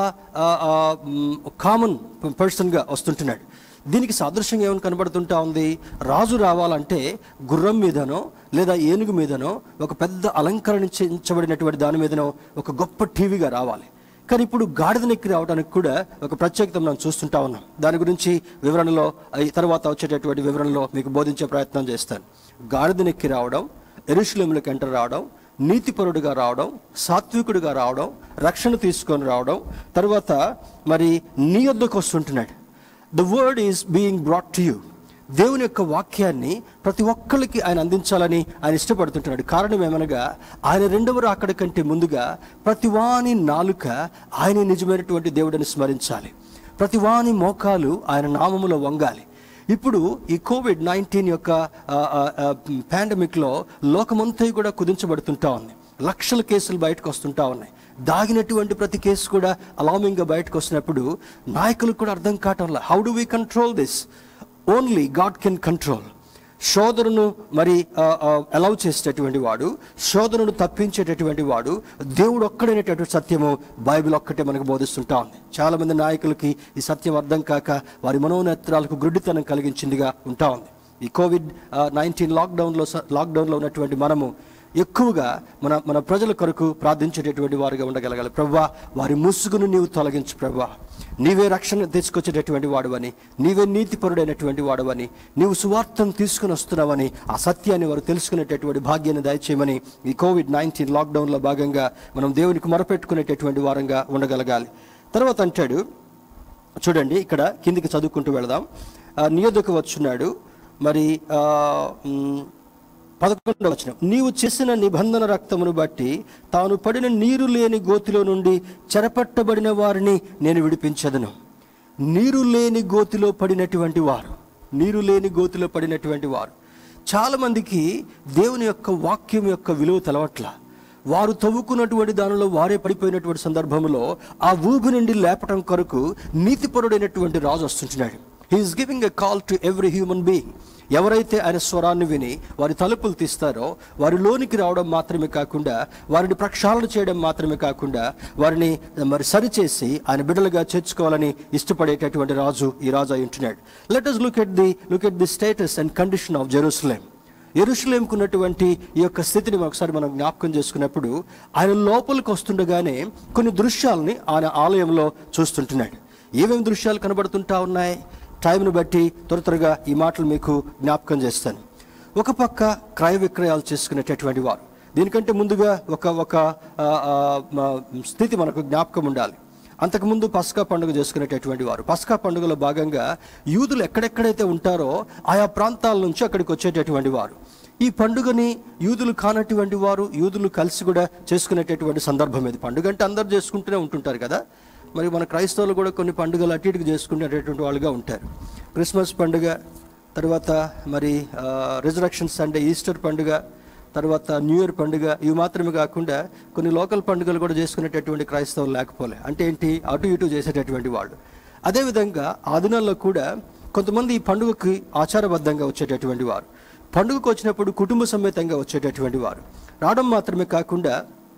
కామన్ పర్సన్గా వస్తుంటున్నాడు దీనికి సాదృశ్యంగా ఏమైనా కనబడుతుంటా ఉంది రాజు రావాలంటే గుర్రం మీదనో లేదా ఏనుగు మీదనో ఒక పెద్ద అలంకరించబడినటువంటి దాని మీదనో ఒక గొప్ప టీవీగా రావాలి కానీ ఇప్పుడు గాడిదనెక్కి రావడానికి కూడా ఒక ప్రత్యేకత మనం చూస్తుంటా ఉన్నాం దాని గురించి వివరణలో ఈ తర్వాత వచ్చేటటువంటి వివరణలో మీకు బోధించే ప్రయత్నం చేస్తాను గాడిదనెక్కి రావడం ఎరుషులేములకు ఎంటర్ రావడం నీతిపరుడుగా రావడం సాత్వికుడిగా రావడం రక్షణ తీసుకొని రావడం తర్వాత మరి నీ వద్దకు వస్తుంటున్నాడు the word is being brought to you దేవుని యొక్క వాక్యాన్ని ప్రతి ఒక్కరికి ఆయన అందించాలని ఆయన ఇష్టపడుతుంటున్నాడు కారణం ఏమనగా ఆయన రెండవ రాకడ కంటే ముందుగా ప్రతివాని నాలుక ఆయన నిజమైనటువంటి దేవుడిని స్మరించాలి ప్రతివాని మోకాలు ఆయన నామములో వంగాలి ఇప్పుడు ఈ కోవిడ్ నైన్టీన్ యొక్క పాండమిక్లో లోకమంతా కూడా కుదించబడుతుంటా ఉంది లక్షల కేసులు బయటకు వస్తుంటా ఉన్నాయి దాగినటువంటి ప్రతి కేసు కూడా అలామింగ్గా బయటకు వస్తున్నప్పుడు నాయకులకు కూడా అర్థం కావటంలా how do we control this only God can control శోధనను మరి అలౌ చేసేటటువంటి వాడు శోధనను తప్పించేటటువంటి వాడు దేవుడు ఒక్కడైనటువంటి సత్యము బైబిల్ ఒక్కటే మనకు బోధిస్తుంటా ఉంది చాలా మంది నాయకులకి ఈ సత్యం అర్థం కాక వారి మనోనేత్రాలకు గుడ్డితనం కలిగించిందిగా ఉంటా ఉంది ఈ కోవిడ్ నైన్టీన్ లాక్డౌన్లో లాక్డౌన్లో ఉన్నటువంటి మనము ఎక్కువగా మన మన ప్రజల కొరకు ప్రార్థించేటటువంటి వారుగా ఉండగలగాలి ప్రభా వారి ముసుగును నీవు తొలగించు ప్రభా నీవే రక్షణ తెచ్చుకొచ్చేటటువంటి వాడువని నీవే నీతిపరుడైనటువంటి వాడువని నీవు సువార్తను తీసుకుని వస్తున్నావని ఆ సత్యాన్ని వారు తెలుసుకునేటటువంటి భాగ్యాన్ని దయచేయమని ఈ కోవిడ్ నైన్టీన్ లాక్డౌన్లో భాగంగా మనం దేవునికి మొరపెట్టుకునేటటువంటి వారంగా ఉండగలగాలి తర్వాత అంటాడు చూడండి ఇక్కడ కిందికి చదువుకుంటూ వెళదాం ఆ, నీ యొద్దకు వచ్చున్నాడు మరి ఆ, మ్, పదకొండవ వచనం నీవు చేసిన నిబంధన రక్తమును బట్టి తాను పడిన నీరు లేని గోతిలో నుండి చెరపట్టబడిన వారిని నేను విడిపించదను నీరు లేని గోతిలో పడినటువంటి వారు నీరు లేని గోతిలో పడినటువంటి వారు చాలామందికి దేవుని యొక్క వాక్యం యొక్క విలువ తెలవట్ల వారు తవ్వుకున్నటువంటి దానిలో వారే పడిపోయినటువంటి సందర్భంలో ఆ ఊబి నుండి లేపటం కొరకు నీతిపరుడైనటువంటి రాజు వస్తుంటున్నాడు he is giving a call to every human being ఎవరైతే ఆయన స్వరాన్ని విని వారి తలుపులు తీస్తారో వారి లోనికి రావడం మాత్రమే కాకుండా వారిని ప్రక్షాళన చేయడం మాత్రమే కాకుండా వారిని మరి సరిచేసి ఆయన బిడ్డలుగా చేర్చుకోవాలని ఇష్టపడేటటువంటి రాజు ఈ రాజు అయి ఉంటున్నాడు let us look at the look at the status and condition of Jerusalem ఎరుషులేంకు ఉన్నటువంటి ఈ యొక్క స్థితిని ఒకసారి మనం జ్ఞాపకం చేసుకున్నప్పుడు ఆయన లోపలికి వస్తుండగానే కొన్ని దృశ్యాలని ఆయన ఆలయంలో చూస్తుంటున్నాడు ఏమేమి దృశ్యాలు కనబడుతుంటా ఉన్నాయి టైంను బట్టి త్వర త్వరగా ఈ మాటలు మీకు జ్ఞాపకం చేస్తాను ఒక పక్క క్రయ విక్రయాలు చేసుకునేటటువంటి వారు దీనికంటే ముందుగా ఒక ఒక ఆ, ఆ, మ- స్థితి మనకు జ్ఞాపకం ఉండాలి అంతకుముందు పస్కా పండుగ చేసుకునేటటువంటి వారు పస్కా పండుగలో భాగంగా యూదులు ఎక్కడెక్కడైతే ఉంటారో ఆయా ప్రాంతాల నుంచి అక్కడికి వచ్చేటటువంటి వారు ఈ పండుగని యూదులు కానటువంటి వారు యూదులు కలిసి కూడా చేసుకునేటటువంటి సందర్భం ఇది పండుగ అంటే అందరు చేసుకుంటూనే ఉంటుంటారు కదా మరి మన క్రైస్తవులు కూడా కొన్ని పండుగలు అటు ఇటుకు చేసుకునేటటువంటి వాళ్ళుగా ఉంటారు క్రిస్మస్ పండుగ తర్వాత మరి రిజరక్షన్ సండే ఈస్టర్ పండుగ తర్వాత న్యూ ఇయర్ పండుగ ఇవి మాత్రమే కాకుండా కొన్ని లోకల్ పండుగలు కూడా చేసుకునేటటువంటి క్రైస్తవులు లేకపోలే అంటే ఏంటి అటు ఇటు చేసేటటువంటి వాళ్ళు అదేవిధంగా ఆ దినాల్లో కూడా కొంతమంది ఈ పండుగకి ఆచారబద్ధంగా వచ్చేటటువంటి వారు పండుగకు వచ్చినప్పుడు కుటుంబ సమేతంగా వచ్చేటటువంటి వారు రావడం మాత్రమే కాకుండా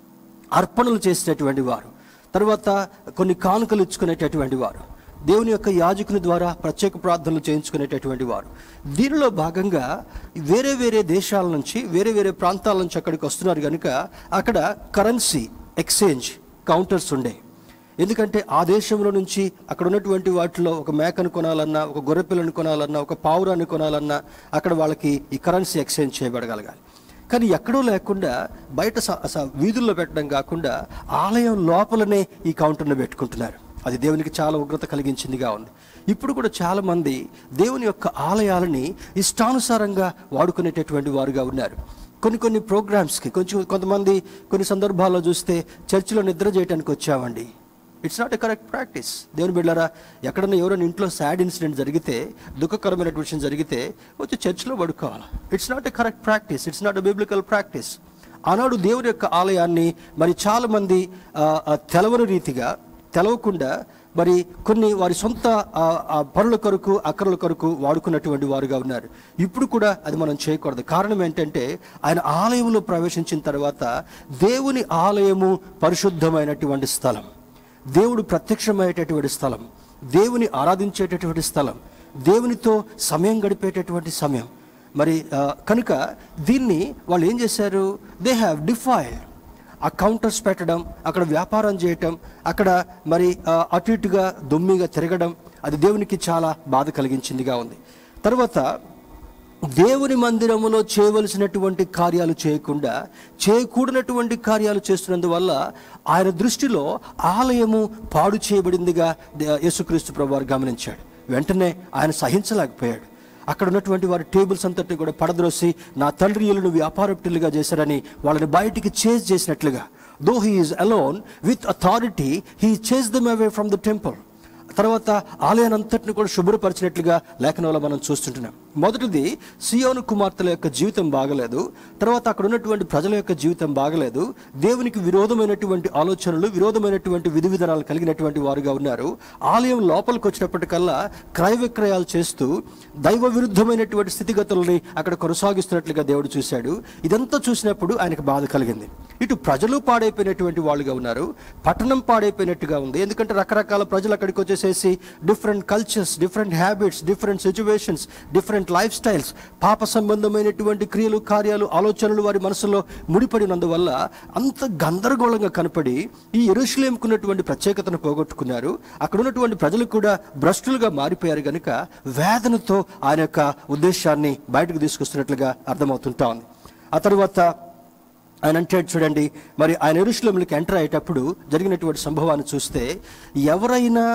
అర్పణలు చేసేటటువంటి వారు తర్వాత కొన్ని కానుకలు ఇచ్చుకునేటటువంటి వారు దేవుని యొక్క యాజకుని ద్వారా ప్రత్యేక ప్రార్థనలు చేయించుకునేటటువంటి వారు దీనిలో భాగంగా వేరే వేరే దేశాల నుంచి వేరే వేరే ప్రాంతాల నుంచి అక్కడికి వస్తున్నారు కనుక అక్కడ కరెన్సీ ఎక్స్చేంజ్ కౌంటర్స్ ఉండే ఎందుకంటే ఆ దేశంలో నుంచి అక్కడ ఉన్నటువంటి వాటిలో ఒక మేకను కొనాలన్నా ఒక గొర్రెపిల్లను కొనాలన్నా ఒక పావురాన్ని కొనాలన్నా అక్కడ వాళ్ళకి ఈ కరెన్సీ ఎక్స్చేంజ్ చేయబడగలగాలి కానీ ఎక్కడో లేకుండా బయట స- స- వీధుల్లో పెట్టడం కాకుండా ఆలయం లోపలనే ఈ కౌంటర్ను పెట్టుకుంటున్నారు అది దేవునికి చాలా ఉగ్రత కలిగించిందిగా ఉంది ఇప్పుడు కూడా చాలా మంది దేవుని యొక్క ఆలయాలని ఇష్టానుసారంగా వాడుకునేటటువంటి వారుగా ఉన్నారు కొన్ని కొన్ని ప్రోగ్రామ్స్కి కొంచెం కొంతమంది కొన్ని సందర్భాల్లో చూస్తే చర్చిలో నిద్ర చేయడానికి వచ్చామండి it's not a correct practice దేవుని బిడ్డారా ఎక్కడన్నా ఎవరైనా ఇంట్లో సాడ్ ఇన్సిడెంట్ జరిగితే దుఃఖకరమైనటువంటి విషయం జరిగితే వచ్చి చర్చిలో పడుకోవాలి it's not a correct practice it's not a biblical practice ఆనాడు దేవుని యొక్క ఆలయాన్ని మరి చాలా మంది ఆ, ఆ, తెలవని రీతిగా తెలవకుండా మరి కొన్ని వారి సొంత ఆ, ఆ పనుల కొరకు అక్కర్ల కొరకు వాడుకున్నటువంటి వారుగా ఉన్నారు ఇప్పుడు కూడా అది మనం చేయకూడదు కారణం ఏంటంటే ఆయన ఆలయంలో ప్రవేశించిన తర్వాత దేవుని ఆలయము పరిశుద్ధమైనటువంటి స్థలం దేవుడు ప్రత్యక్షమయ్యేటటువంటి స్థలం దేవుని ఆరాధించేటటువంటి స్థలం దేవునితో సమయం గడిపేటటువంటి సమయం మరి ఆ, కనుక దీన్ని వాళ్ళు ఏం చేశారు దే హ్యావ్ డిఫైల్డ్ ఆ కౌంటర్స్ పెట్టడం అక్కడ వ్యాపారం చేయటం అక్కడ మరి ఆ, అటు ఇటుగా దొమ్మిగా తిరగడం అది దేవునికి చాలా బాధ కలిగించిందిగా ఉంది తర్వాత దేవుని మందిరములో చేయవలసినటువంటి కార్యాలు చేయకుండా చేయకూడనటువంటి కార్యాలు చేస్తున్నందువల్ల ఆయన దృష్టిలో ఆలయము పాడు చేయబడిందిగా దే- యేసుక్రీస్తు ప్రభు వారు గమనించాడు వెంటనే ఆయన సహించలేకపోయాడు అక్కడ ఉన్నటువంటి వారి టేబుల్స్ అంతటిని కూడా పడద్రోసి నా తండ్రి ఇల్లును వ్యాపారప్టిల్లుగా చేశారని వాళ్ళని బయటికి చేజ్ చేసినట్లుగా though he is alone with authority he chase them away from the temple తర్వాత ఆలయానంతటిని కూడా శుభ్రపరిచినట్లుగా లేఖనంలో మనం చూస్తుంటున్నాం మొదటిది సియోను కుమార్తెల యొక్క జీవితం బాగలేదు తర్వాత అక్కడ ఉన్నటువంటి ప్రజల యొక్క జీవితం బాగలేదు దేవునికి విరోధమైనటువంటి ఆలోచనలు విరోధమైనటువంటి విధి విధానాలు కలిగినటువంటి వారుగా ఉన్నారు ఆలయం లోపలికి వచ్చినప్పటికల్లా క్రయ విక్రయాలు చేస్తూ దైవ విరుద్ధమైనటువంటి స్థితిగతుల్ని అక్కడ కొనసాగిస్తున్నట్లుగా దేవుడు చూశాడు ఇదంతా చూసినప్పుడు ఆయనకు బాధ కలిగింది ఇటు ప్రజలు పాడైపోయినటువంటి వాళ్ళుగా ఉన్నారు పట్టణం పాడైపోయినట్టుగా ఉంది ఎందుకంటే రకరకాల ప్రజలు అక్కడికి వచ్చేసేసి different cultures different habits different situations different lifestyles పాప సంబంధమైనటువంటి క్రియలు కార్యాలు ఆలోచనలు వారి మనసులో ముడిపడినందువల్ల అంత గందరగోళంగా కనపడి ఈ ఎరుషులేముకున్నటువంటి ప్రత్యేకతను పోగొట్టుకున్నారు అక్కడ ఉన్నటువంటి ప్రజలు కూడా భ్రష్టులుగా మారిపోయారు గనుక వేదనతో ఆయన యొక్క ఉద్దేశాన్ని బయటకు తీసుకొస్తున్నట్లుగా అర్థమవుతుంటా ఉంది ఆ తర్వాత ఆయన అంటాడు చూడండి మరి ఆయన ఎరుషులంలోకి ఎంటర్ అయ్యేటప్పుడు జరిగినటువంటి సంభవాన్ని చూస్తే ఎవరైనా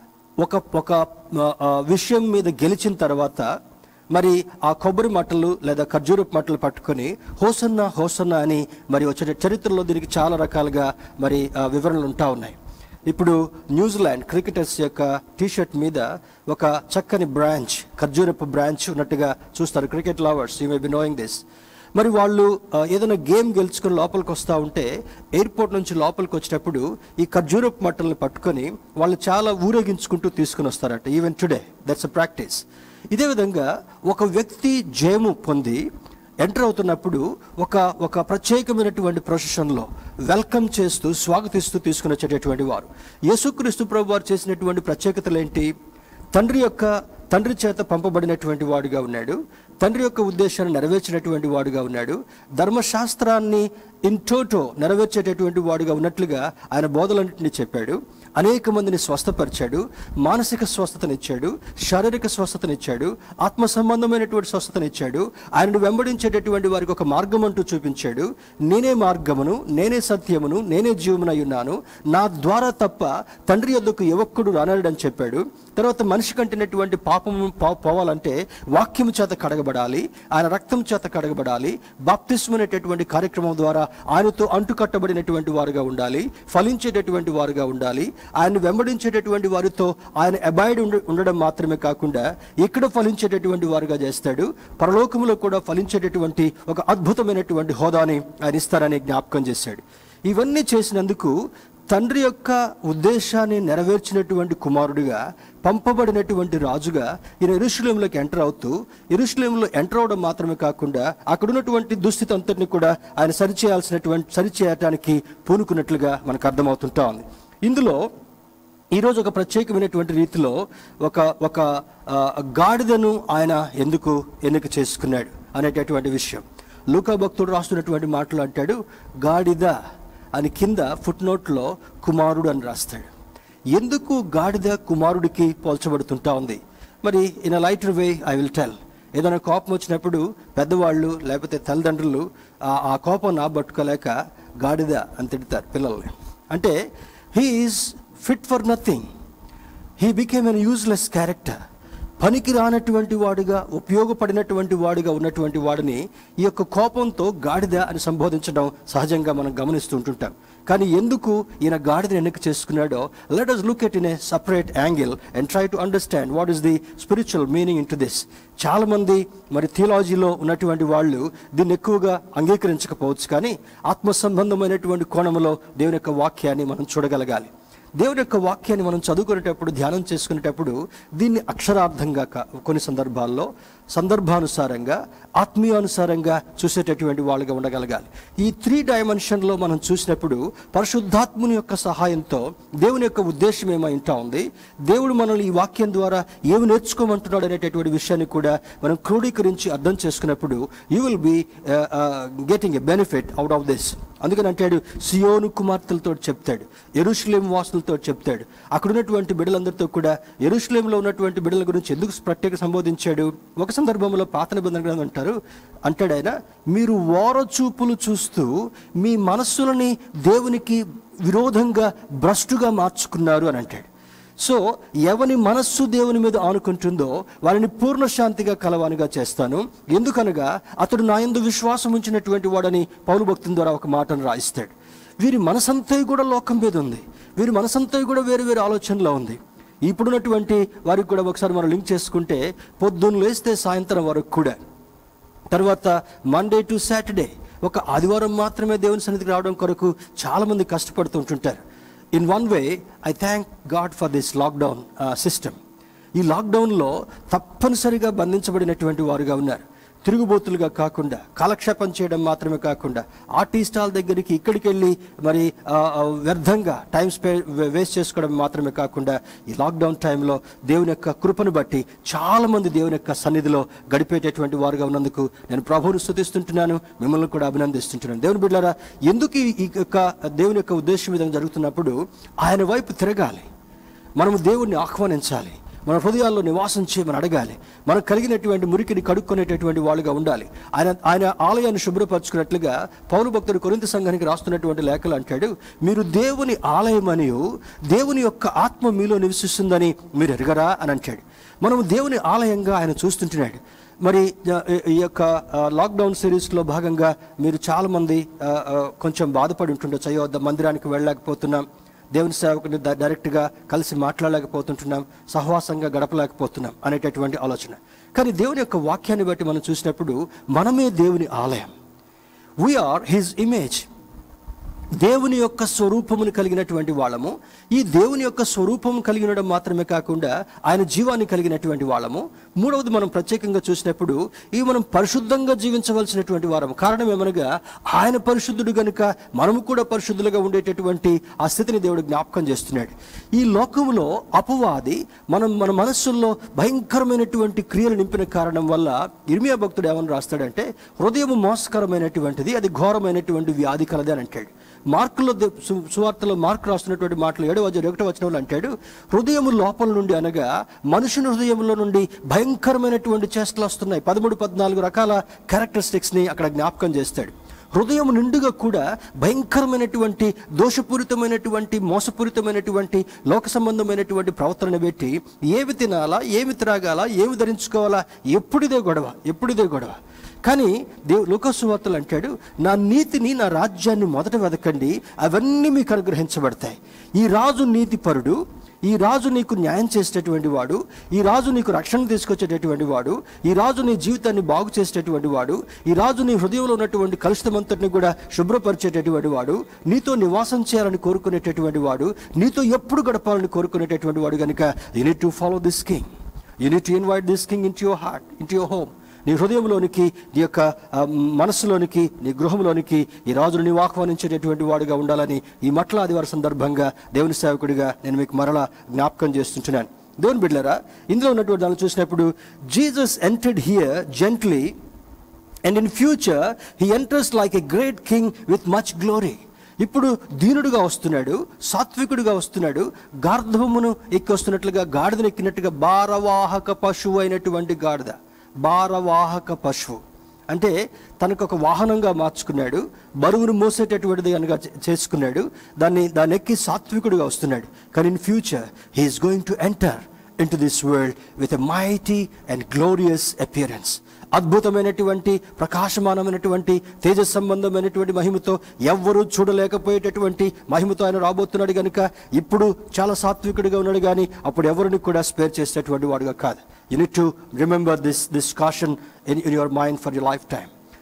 ఒక ఒక ఆ, ఆ, విషయం మీద గెలిచిన తర్వాత మరి ఆ కొబ్బరి మట్టలు లేదా ఖర్జూరపు మట్టలు పట్టుకొని హోసన్న హోసన్న అని మరి వచ్చే చరిత్రలో దీనికి చాలా రకాలుగా మరి ఆ, వివరణలు ఉంటా ఉన్నాయి ఇప్పుడు న్యూజిలాండ్ క్రికెటర్స్ యొక్క టీషర్ట్ మీద ఒక చక్కని బ్రాంచ్ ఖర్జూరపు బ్రాంచ్ ఉన్నట్టుగా చూస్తారు cricket lovers you may be knowing this మరి వాళ్ళు ఆ, ఏదైనా గేమ్ గెలుచుకొని లోపలికి వస్తూ ఉంటే ఎయిర్పోర్ట్ నుంచి లోపలికి వచ్చినప్పుడు ఈ ఖర్జూరపు మట్టలను పట్టుకొని వాళ్ళు చాలా ఊరేగించుకుంటూ తీసుకుని వస్తారట even today that's a practice ఇదే విధంగా ఒక వ్యక్తి జయము పొంది ఎంటర్ అవుతున్నప్పుడు ఒక ఒక ప్రత్యేకమైనటువంటి ప్రొసెషన్లో వెల్కమ్ చేస్తూ స్వాగతిస్తూ తీసుకుని వచ్చేటటువంటి వారు యేసుక్రీస్తు ప్రభు వారు చేసినటువంటి ప్రత్యేకతలు ఏంటి తండ్రి యొక్క తండ్రి చేత పంపబడినటువంటి వాడుగా ఉన్నాడు తండ్రి యొక్క ఉద్దేశాన్ని నెరవేర్చినటువంటి వాడుగా ఉన్నాడు ధర్మశాస్త్రాన్ని ఇన్ టోటో నెరవేర్చేటటువంటి వాడుగా ఉన్నట్లుగా ఆయన బోధలన్నింటినీ చెప్పాడు అనేక మందిని స్వస్థపరిచాడు మానసిక స్వస్థతనిచ్చాడు శారీరక స్వస్థతనిచ్చాడు ఆత్మ సంబంధమైనటువంటి స్వస్థతనిచ్చాడు ఆయనను వెంబడించేటటువంటి వారికి ఒక మార్గం అంటూ చూపించాడు నేనే మార్గమును నేనే సత్యమును నేనే జీవమునై ఉన్నాను నా ద్వారా తప్ప తండ్రి యొద్దకు యువకుడు రానడని చెప్పాడు తర్వాత మనిషి కంటినటువంటి పాపము పో- పోవాలంటే వాక్యము చేత కడగబడాలి ఆయన రక్తం చేత కడగబడాలి బాప్తిస్మ అనేటటువంటి కార్యక్రమం ద్వారా ఆయనతో అంటుకట్టబడినటువంటి వారుగా ఉండాలి ఫలించేటటువంటి వారుగా ఉండాలి ఆయన వెంబడించేటటువంటి వారితో ఆయన అబాయిడ్ ఉండ ఉండడం మాత్రమే కాకుండా ఇక్కడ ఫలించేటటువంటి వారుగా చేస్తాడు పరలోకములో కూడా ఫలించేటటువంటి ఒక అద్భుతమైనటువంటి హోదాని ఆయన ఇస్తారని జ్ఞాపకం చేశాడు ఇవన్నీ చేసినందుకు తండ్రి యొక్క ఉద్దేశాన్ని నెరవేర్చినటువంటి కుమారుడిగా పంపబడినటువంటి రాజుగా ఈయన ఎరుషులేంలోకి ఎంటర్ అవుతూ ఎరుషులేంలో ఎంటర్ అవడం మాత్రమే కాకుండా అక్కడ ఉన్నటువంటి దుస్థితి అంతటిని కూడా ఆయన సరిచేయాల్సినటువంటి సరిచేయటానికి పూనుకున్నట్లుగా మనకు అర్థమవుతుంటా ఉంది ఇందులో ఈరోజు ఒక ప్రత్యేకమైనటువంటి రీతిలో ఒక ఒక ఆ, గాడిదను ఆయన ఎందుకు ఎన్నిక చేసుకున్నాడు అనేటటువంటి విషయం లూకా భక్తుడు రాస్తున్నటువంటి మాటలు అంటాడు గాడిద అని కింద ఫుట్ నోట్లో కుమారుడు అని రాస్తాడు ఎందుకు గాడిద కుమారుడికి పోల్చబడుతుంటా ఉంది మరి in a lighter way I will tell ఏదైనా కోపం వచ్చినప్పుడు పెద్దవాళ్ళు లేకపోతే తల్లిదండ్రులు ఆ- ఆ కోపం నాబట్టుకోలేక గాడిద అని తిడతారు పిల్లల్ని అంటే he is fit for nothing he became an useless character పనికి రానటువంటి వాడుగా ఉపయోగపడినటువంటి వాడుగా ఉన్నటువంటి వాడిని ఈ యొక్క కోపంతో గాడిద అని సంబోధించడం సహజంగా మనం గమనిస్తూ ఉంటుంటాం కానీ ఎందుకు ఈయన గాడిదని ఎన్నిక చేసుకున్నాడో let us look at in a separate angle and try to understand what is the spiritual meaning in to this చాలామంది మరి థియాలజీలో ఉన్నటువంటి వాళ్ళు దీన్ని ఎక్కువగా అంగీకరించకపోవచ్చు కానీ ఆత్మ సంబంధమైనటువంటి కోణంలో దేవుని యొక్క వాక్యాన్ని మనం చూడగలగాలి దేవుని యొక్క వాక్యాన్ని మనం చదువుకునేటప్పుడు ధ్యానం చేసుకునేటప్పుడు దీన్ని అక్షరార్థంగా కా- కొన్ని సందర్భాల్లో సందర్భానుసారంగా ఆత్మీయానుసారంగా చూసేటటువంటి వాళ్ళుగా ఉండగలగాలి ఈ త్రీ డైమెన్షన్లో మనం చూసినప్పుడు పరిశుద్ధాత్ముని యొక్క సహాయంతో దేవుని యొక్క ఉద్దేశం ఏమై ఉంటా ఉంది దేవుడు మనల్ని ఈ వాక్యం ద్వారా ఏమి నేర్చుకోమంటున్నాడు అనేటటువంటి విషయాన్ని కూడా మనం క్రోడీకరించి అర్థం చేసుకున్నప్పుడు you will be getting a benefit out of this అందుకని అంటాడు సియోను కుమార్తెలతో చెప్తాడు ఎరుషులేం వాసులతో చెప్తాడు అక్కడ ఉన్నటువంటి బిడ్డలందరితో కూడా ఎరుషులేంలో ఉన్నటువంటి బిడ్డల గురించి ఎందుకు ప్రత్యేక సంబోధించాడు ఒక సందర్భంలో పాత నిబంధన గ్రంథం అంటారు అంటాడు ఆయన మీరు ఓర చూపులు చూస్తూ మీ మనస్సులని దేవునికి విరోధంగా భ్రష్టుగా మార్చుకున్నారు అని అంటాడు సో ఎవని మనస్సు దేవుని మీద ఆనుకుంటుందో వారిని పూర్ణ శాంతిగా కలవానిగా చేస్తాను ఎందుకనగా అతడు నా యందు విశ్వాసం ఉంచినటువంటి వాడని పౌలు భక్తుని ద్వారా ఒక మాటను రాయిస్తాడు వీరి మనసంతా కూడా లోకం మీద ఉంది వీరి మనసంతా కూడా వేరు వేరు ఆలోచనలో ఉంది ఇప్పుడున్నటువంటి వారికి కూడా ఒకసారి మనం లింక్ చేసుకుంటే పొద్దున్న లేస్తే సాయంత్రం వరకు కూడా తర్వాత మండే టు సాటర్డే ఒక ఆదివారం మాత్రమే దేవుని సన్నిధికి రావడం కొరకు చాలామంది కష్టపడుతుంటుంటారు in one way I thank God for this lockdown system ఈ లాక్డౌన్లో తప్పనిసరిగా బంధించబడినటువంటి వారుగా ఉన్నారు తిరుగుబోతులుగా కాకుండా కాలక్షేపం చేయడం మాత్రమే కాకుండా ఆర్టిస్టాల దగ్గరికి ఇక్కడికి వెళ్ళి మరి ఆ, ఆ, వ్యర్థంగా టైం స్పే వేస్ట్ చేసుకోవడం మాత్రమే కాకుండా ఈ లాక్డౌన్ టైంలో దేవుని యొక్క కృపను బట్టి చాలామంది దేవుని యొక్క సన్నిధిలో గడిపేటటువంటి వారుగా ఉన్నందుకు నేను ప్రభువును స్తుతిస్తుంటున్నాను మిమ్మల్ని కూడా అభినందిస్తుంటున్నాను దేవుని బిడ్డారా ఎందుకు ఈ- ఈ యొక్క దేవుని యొక్క ఉద్దేశం విధంగా జరుగుతున్నప్పుడు ఆయన వైపు తిరగాలి మనము దేవుణ్ణి ఆహ్వానించాలి మన హృదయాల్లో నివాసం చేయమని అడగాలి మనకు కలిగినటువంటి మురికిని కడుక్కునేటటువంటి వాళ్ళుగా ఉండాలి ఆయన ఆయన ఆలయాన్ని శుభ్రపరచుకున్నట్లుగా పౌరు భక్తుడు కొరింత సంఘానికి రాస్తున్నటువంటి లేఖలు అంటాడు మీరు దేవుని ఆలయమనియు దేవుని యొక్క ఆత్మ మీలో నివసిస్తుందని మీరు ఎరగరా అని అంటాడు మనం దేవుని ఆలయంగా ఆయన చూస్తుంటున్నాడు మరి ఆ, ఈ- ఈ యొక్క ఆ, లాక్డౌన్ సిరీస్లో భాగంగా మీరు చాలామంది ఆ, ఆ, కొంచెం బాధపడి ఉంటుండొచ్చు అయ్యో ద- మందిరానికి వెళ్ళలేకపోతున్నాం దేవుని సేవకుని ద- డైరెక్ట్గా కలిసి మాట్లాడలేకపోతుంటున్నాం సహవాసంగా గడపలేకపోతున్నాం అనేటటువంటి ఆలోచన కానీ దేవుని యొక్క వాక్యాన్ని బట్టి మనం చూసినప్పుడు మనమే దేవుని ఆలయం వీఆర్ హిజ్ ఇమేజ్ దేవుని యొక్క స్వరూపమును కలిగినటువంటి వాళ్ళము ఈ దేవుని యొక్క స్వరూపము కలిగినడం మాత్రమే కాకుండా ఆయన జీవాన్ని కలిగినటువంటి వాళ్ళము మూడవది మనం ప్రత్యేకంగా చూసినప్పుడు ఇవి మనం పరిశుద్ధంగా జీవించవలసినటువంటి వారము కారణం ఏమనగా ఆయన పరిశుద్ధుడు గనుక మనము కూడా పరిశుద్ధులుగా ఉండేటటువంటి ఆ స్థితిని దేవుడు జ్ఞాపకం చేస్తున్నాడు ఈ లోకములో అపవాది మనం మన మనస్సుల్లో భయంకరమైనటువంటి క్రియలు నింపిన కారణం వల్ల ఇర్మియా భక్తుడు ఏమని రాస్తాడంటే హృదయం మోసకరమైనటువంటిది అది ఘోరమైనటువంటి వ్యాధి కలది అని అంటాడు మార్కులో దే- సు- సువార్తలో మార్క్ రాస్తున్నటువంటి మాటలు ఏడవ అధ్యాయం ఒకటో వచనంలో అంటాడు హృదయము లోపల నుండి అనగా మనుషుని హృదయంలో నుండి భయంకరమైనటువంటి చేష్టలు వస్తున్నాయి పదమూడు పద్నాలుగు రకాల క్యారెక్టరిస్టిక్స్ ని అక్కడ జ్ఞాపకం చేస్తాడు హృదయం నిండుగా కూడా భయంకరమైనటువంటి దోషపూరితమైనటువంటి మోసపూరితమైనటువంటి లోక సంబంధమైనటువంటి ప్రవర్తన పెట్టి ఏమి తినాలా ఏమి త్రాగాలా ఏమి ధరించుకోవాలా ఎప్పుడిదే గొడవ ఎప్పుడిదే గొడవ కానీ దేవు లోకసువార్తలు అంటాడు నా నీతిని నా రాజ్యాన్ని మొదట వెతకండి అవన్నీ మీకు అనుగ్రహించబడతాయి ఈ రాజు నీతిపరుడు ఈ రాజు నీకు న్యాయం చేసేటటువంటి వాడు ఈ రాజు నీకు రక్షణ తీసుకొచ్చేటటువంటి వాడు ఈ రాజు నీ జీవితాన్ని బాగు చేసేటటువంటి వాడు ఈ రాజు నీ హృదయంలో ఉన్నటువంటి కలుషితమంతటిని కూడా శుభ్రపరిచేటటువంటి వాడు నీతో నివాసం చేయాలని కోరుకునేటటువంటి వాడు నీతో ఎప్పుడు గడపాలని కోరుకునేటటువంటి వాడు కనుక you need to follow this king you need to invite this king in your heart in your home నీ హృదయంలోనికి నీ యొక్క ఆ, మనస్సులోనికి నీ గృహంలోనికి ఈ రాజును నీవు ఆహ్వానించేటటువంటి వాడుగా ఉండాలని ఈ మట్ల ఆదివారం సందర్భంగా దేవుని సేవకుడిగా నేను మీకు మరలా జ్ఞాపకం చేస్తుంటున్నాను దేవుని బిడ్డలారా ఇందులో ఉన్నటువంటి దాన్ని చూసినప్పుడు Jesus entered here gently and in future he enters like a great king with much glory ఇప్పుడు దీనుడుగా వస్తున్నాడు సాత్వికుడిగా వస్తున్నాడు గార్ధవమును ఎక్కి వస్తున్నట్లుగా గాడిదను ఎక్కినట్టుగా భారవాహక పశువు అయినటువంటి గాడిద భారవాహక పశువు అంటే తనకు ఒక వాహనంగా మార్చుకున్నాడు బరువును మోసేటటువంటిది కనుక చే- చేసుకున్నాడు దాన్ని దాన్ని ఎక్కి సాత్వికుడిగా వస్తున్నాడు కానీ in future he is going to enter in to this world with a mighty and glorious appearance అద్భుతమైనటువంటి ప్రకాశమానమైనటువంటి తేజ సంబంధమైనటువంటి మహిమతో ఎవ్వరూ చూడలేకపోయేటటువంటి మహిమతో ఆయన రాబోతున్నాడు కనుక ఇప్పుడు చాలా సాత్వికుడిగా ఉన్నాడు కానీ అప్పుడు ఎవరిని కూడా స్పేర్ చేసేటటువంటి వాడుగా కాదు you need to remember this this caution in in your mind for your life time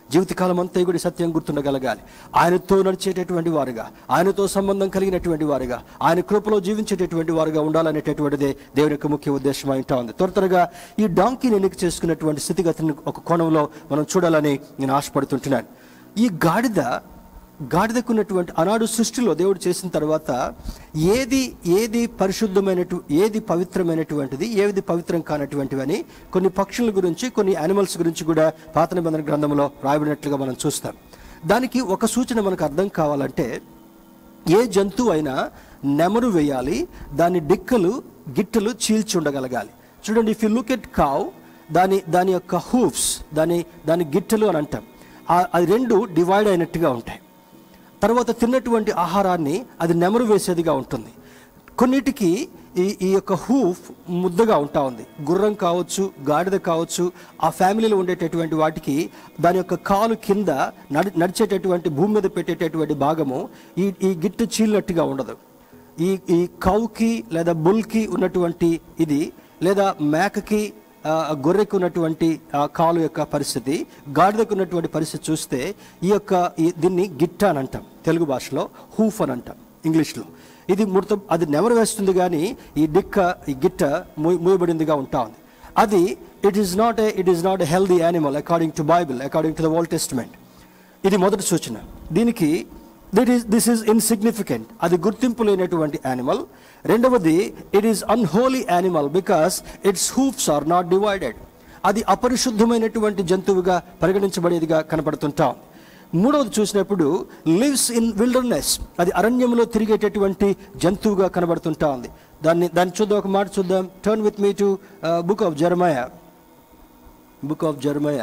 జీవితకాలం అంతా కూడా ఈ సత్యం గుర్తుండగలగాలి ఆయనతో నడిచేటటువంటి వారుగా ఆయనతో సంబంధం కలిగినటువంటి వారుగా ఆయన కృపలో జీవించేటటువంటి వారుగా ఉండాలనేటటువంటిదే దేవుని యొక్క ముఖ్య ఉద్దేశం అయింటా ఉంది త్వర త్వరగా ఈ డాంకీని ఎన్నిక చేసుకున్నటువంటి స్థితిగతిని ఒక కోణంలో మనం చూడాలని నేను ఆశపడుతుంటున్నాను ఈ గాడిద గాడిదకున్నటువంటి ఆనాడు సృష్టిలో దేవుడు చేసిన తర్వాత ఏది ఏది పరిశుద్ధమైనటు ఏది పవిత్రమైనటువంటిది ఏది పవిత్రం కానటువంటివి అని కొన్ని పక్షుల గురించి కొన్ని యానిమల్స్ గురించి కూడా పాత నిబంధన గ్రంథంలో రాయబడినట్లుగా మనం చూస్తాం దానికి ఒక సూచన మనకు అర్థం కావాలంటే ఏ జంతువు అయినా నెమరు వేయాలి దాని డిక్కలు గిట్టలు చీల్చి ఉండగలగాలి చూడండి if you look at cow దాని దాని యొక్క హూఫ్స్ దాని దాని గిట్టలు అని అంటాం ఆ- అది రెండు డివైడ్ అయినట్టుగా ఉంటాయి తర్వాత తిన్నటువంటి ఆహారాన్ని అది నెమరు వేసేదిగా ఉంటుంది కొన్నిటికి ఈ ఈ యొక్క హూఫ్ ముద్దగా ఉంటా ఉంది గుర్రం కావచ్చు గాడిద కావచ్చు ఆ ఫ్యామిలీలో ఉండేటటువంటి వాటికి దాని యొక్క కాలు కింద నడి నడిచేటటువంటి భూమి మీద పెట్టేటటువంటి భాగము ఈ ఈ గిట్టు చీలినట్టుగా ఉండదు ఈ ఈ కౌకి లేదా బుల్కి ఉన్నటువంటి ఇది లేదా మేకకి ఆ, గొర్రెకు ఉన్నటువంటి ఆ కాలు యొక్క పరిస్థితి గాడిదకు ఉన్నటువంటి పరిస్థితి చూస్తే ఈ యొక్క ఈ- దీన్ని గిట్ట అని అంటాం తెలుగు భాషలో హూఫ్ అని అంటాం ఇంగ్లీష్లో ఇది ముడత అది నెమరు వేస్తుంది కానీ ఈ డిక్క ఈ గిట్ట మూయ మూయబడిందిగా ఉంటా ఉంది అది it is not a it is not a healthy animal according to Bible according to the Old Testament ఇది మొదటి సూచన దీనికి that is this is insignificant అది గుర్తింపు లేనటువంటి యానిమల్ రెండవది it is unholy animal because its hooves are not divided అది అపరిశుద్ధమైనటువంటి జంతువుగా పరిగణించబడేదిగా కనపడుతుంటాం మూడవది చూసినప్పుడు లివ్స్ ఇన్ విల్డర్నెస్ అది అరణ్యంలో తిరిగేటటువంటి జంతువుగా కనబడుతుంటా ఉంది దాన్ని దాన్ని చూద్దాం ఒక మాట చూద్దాం turn with me to book of Jeremiah book of Jeremiah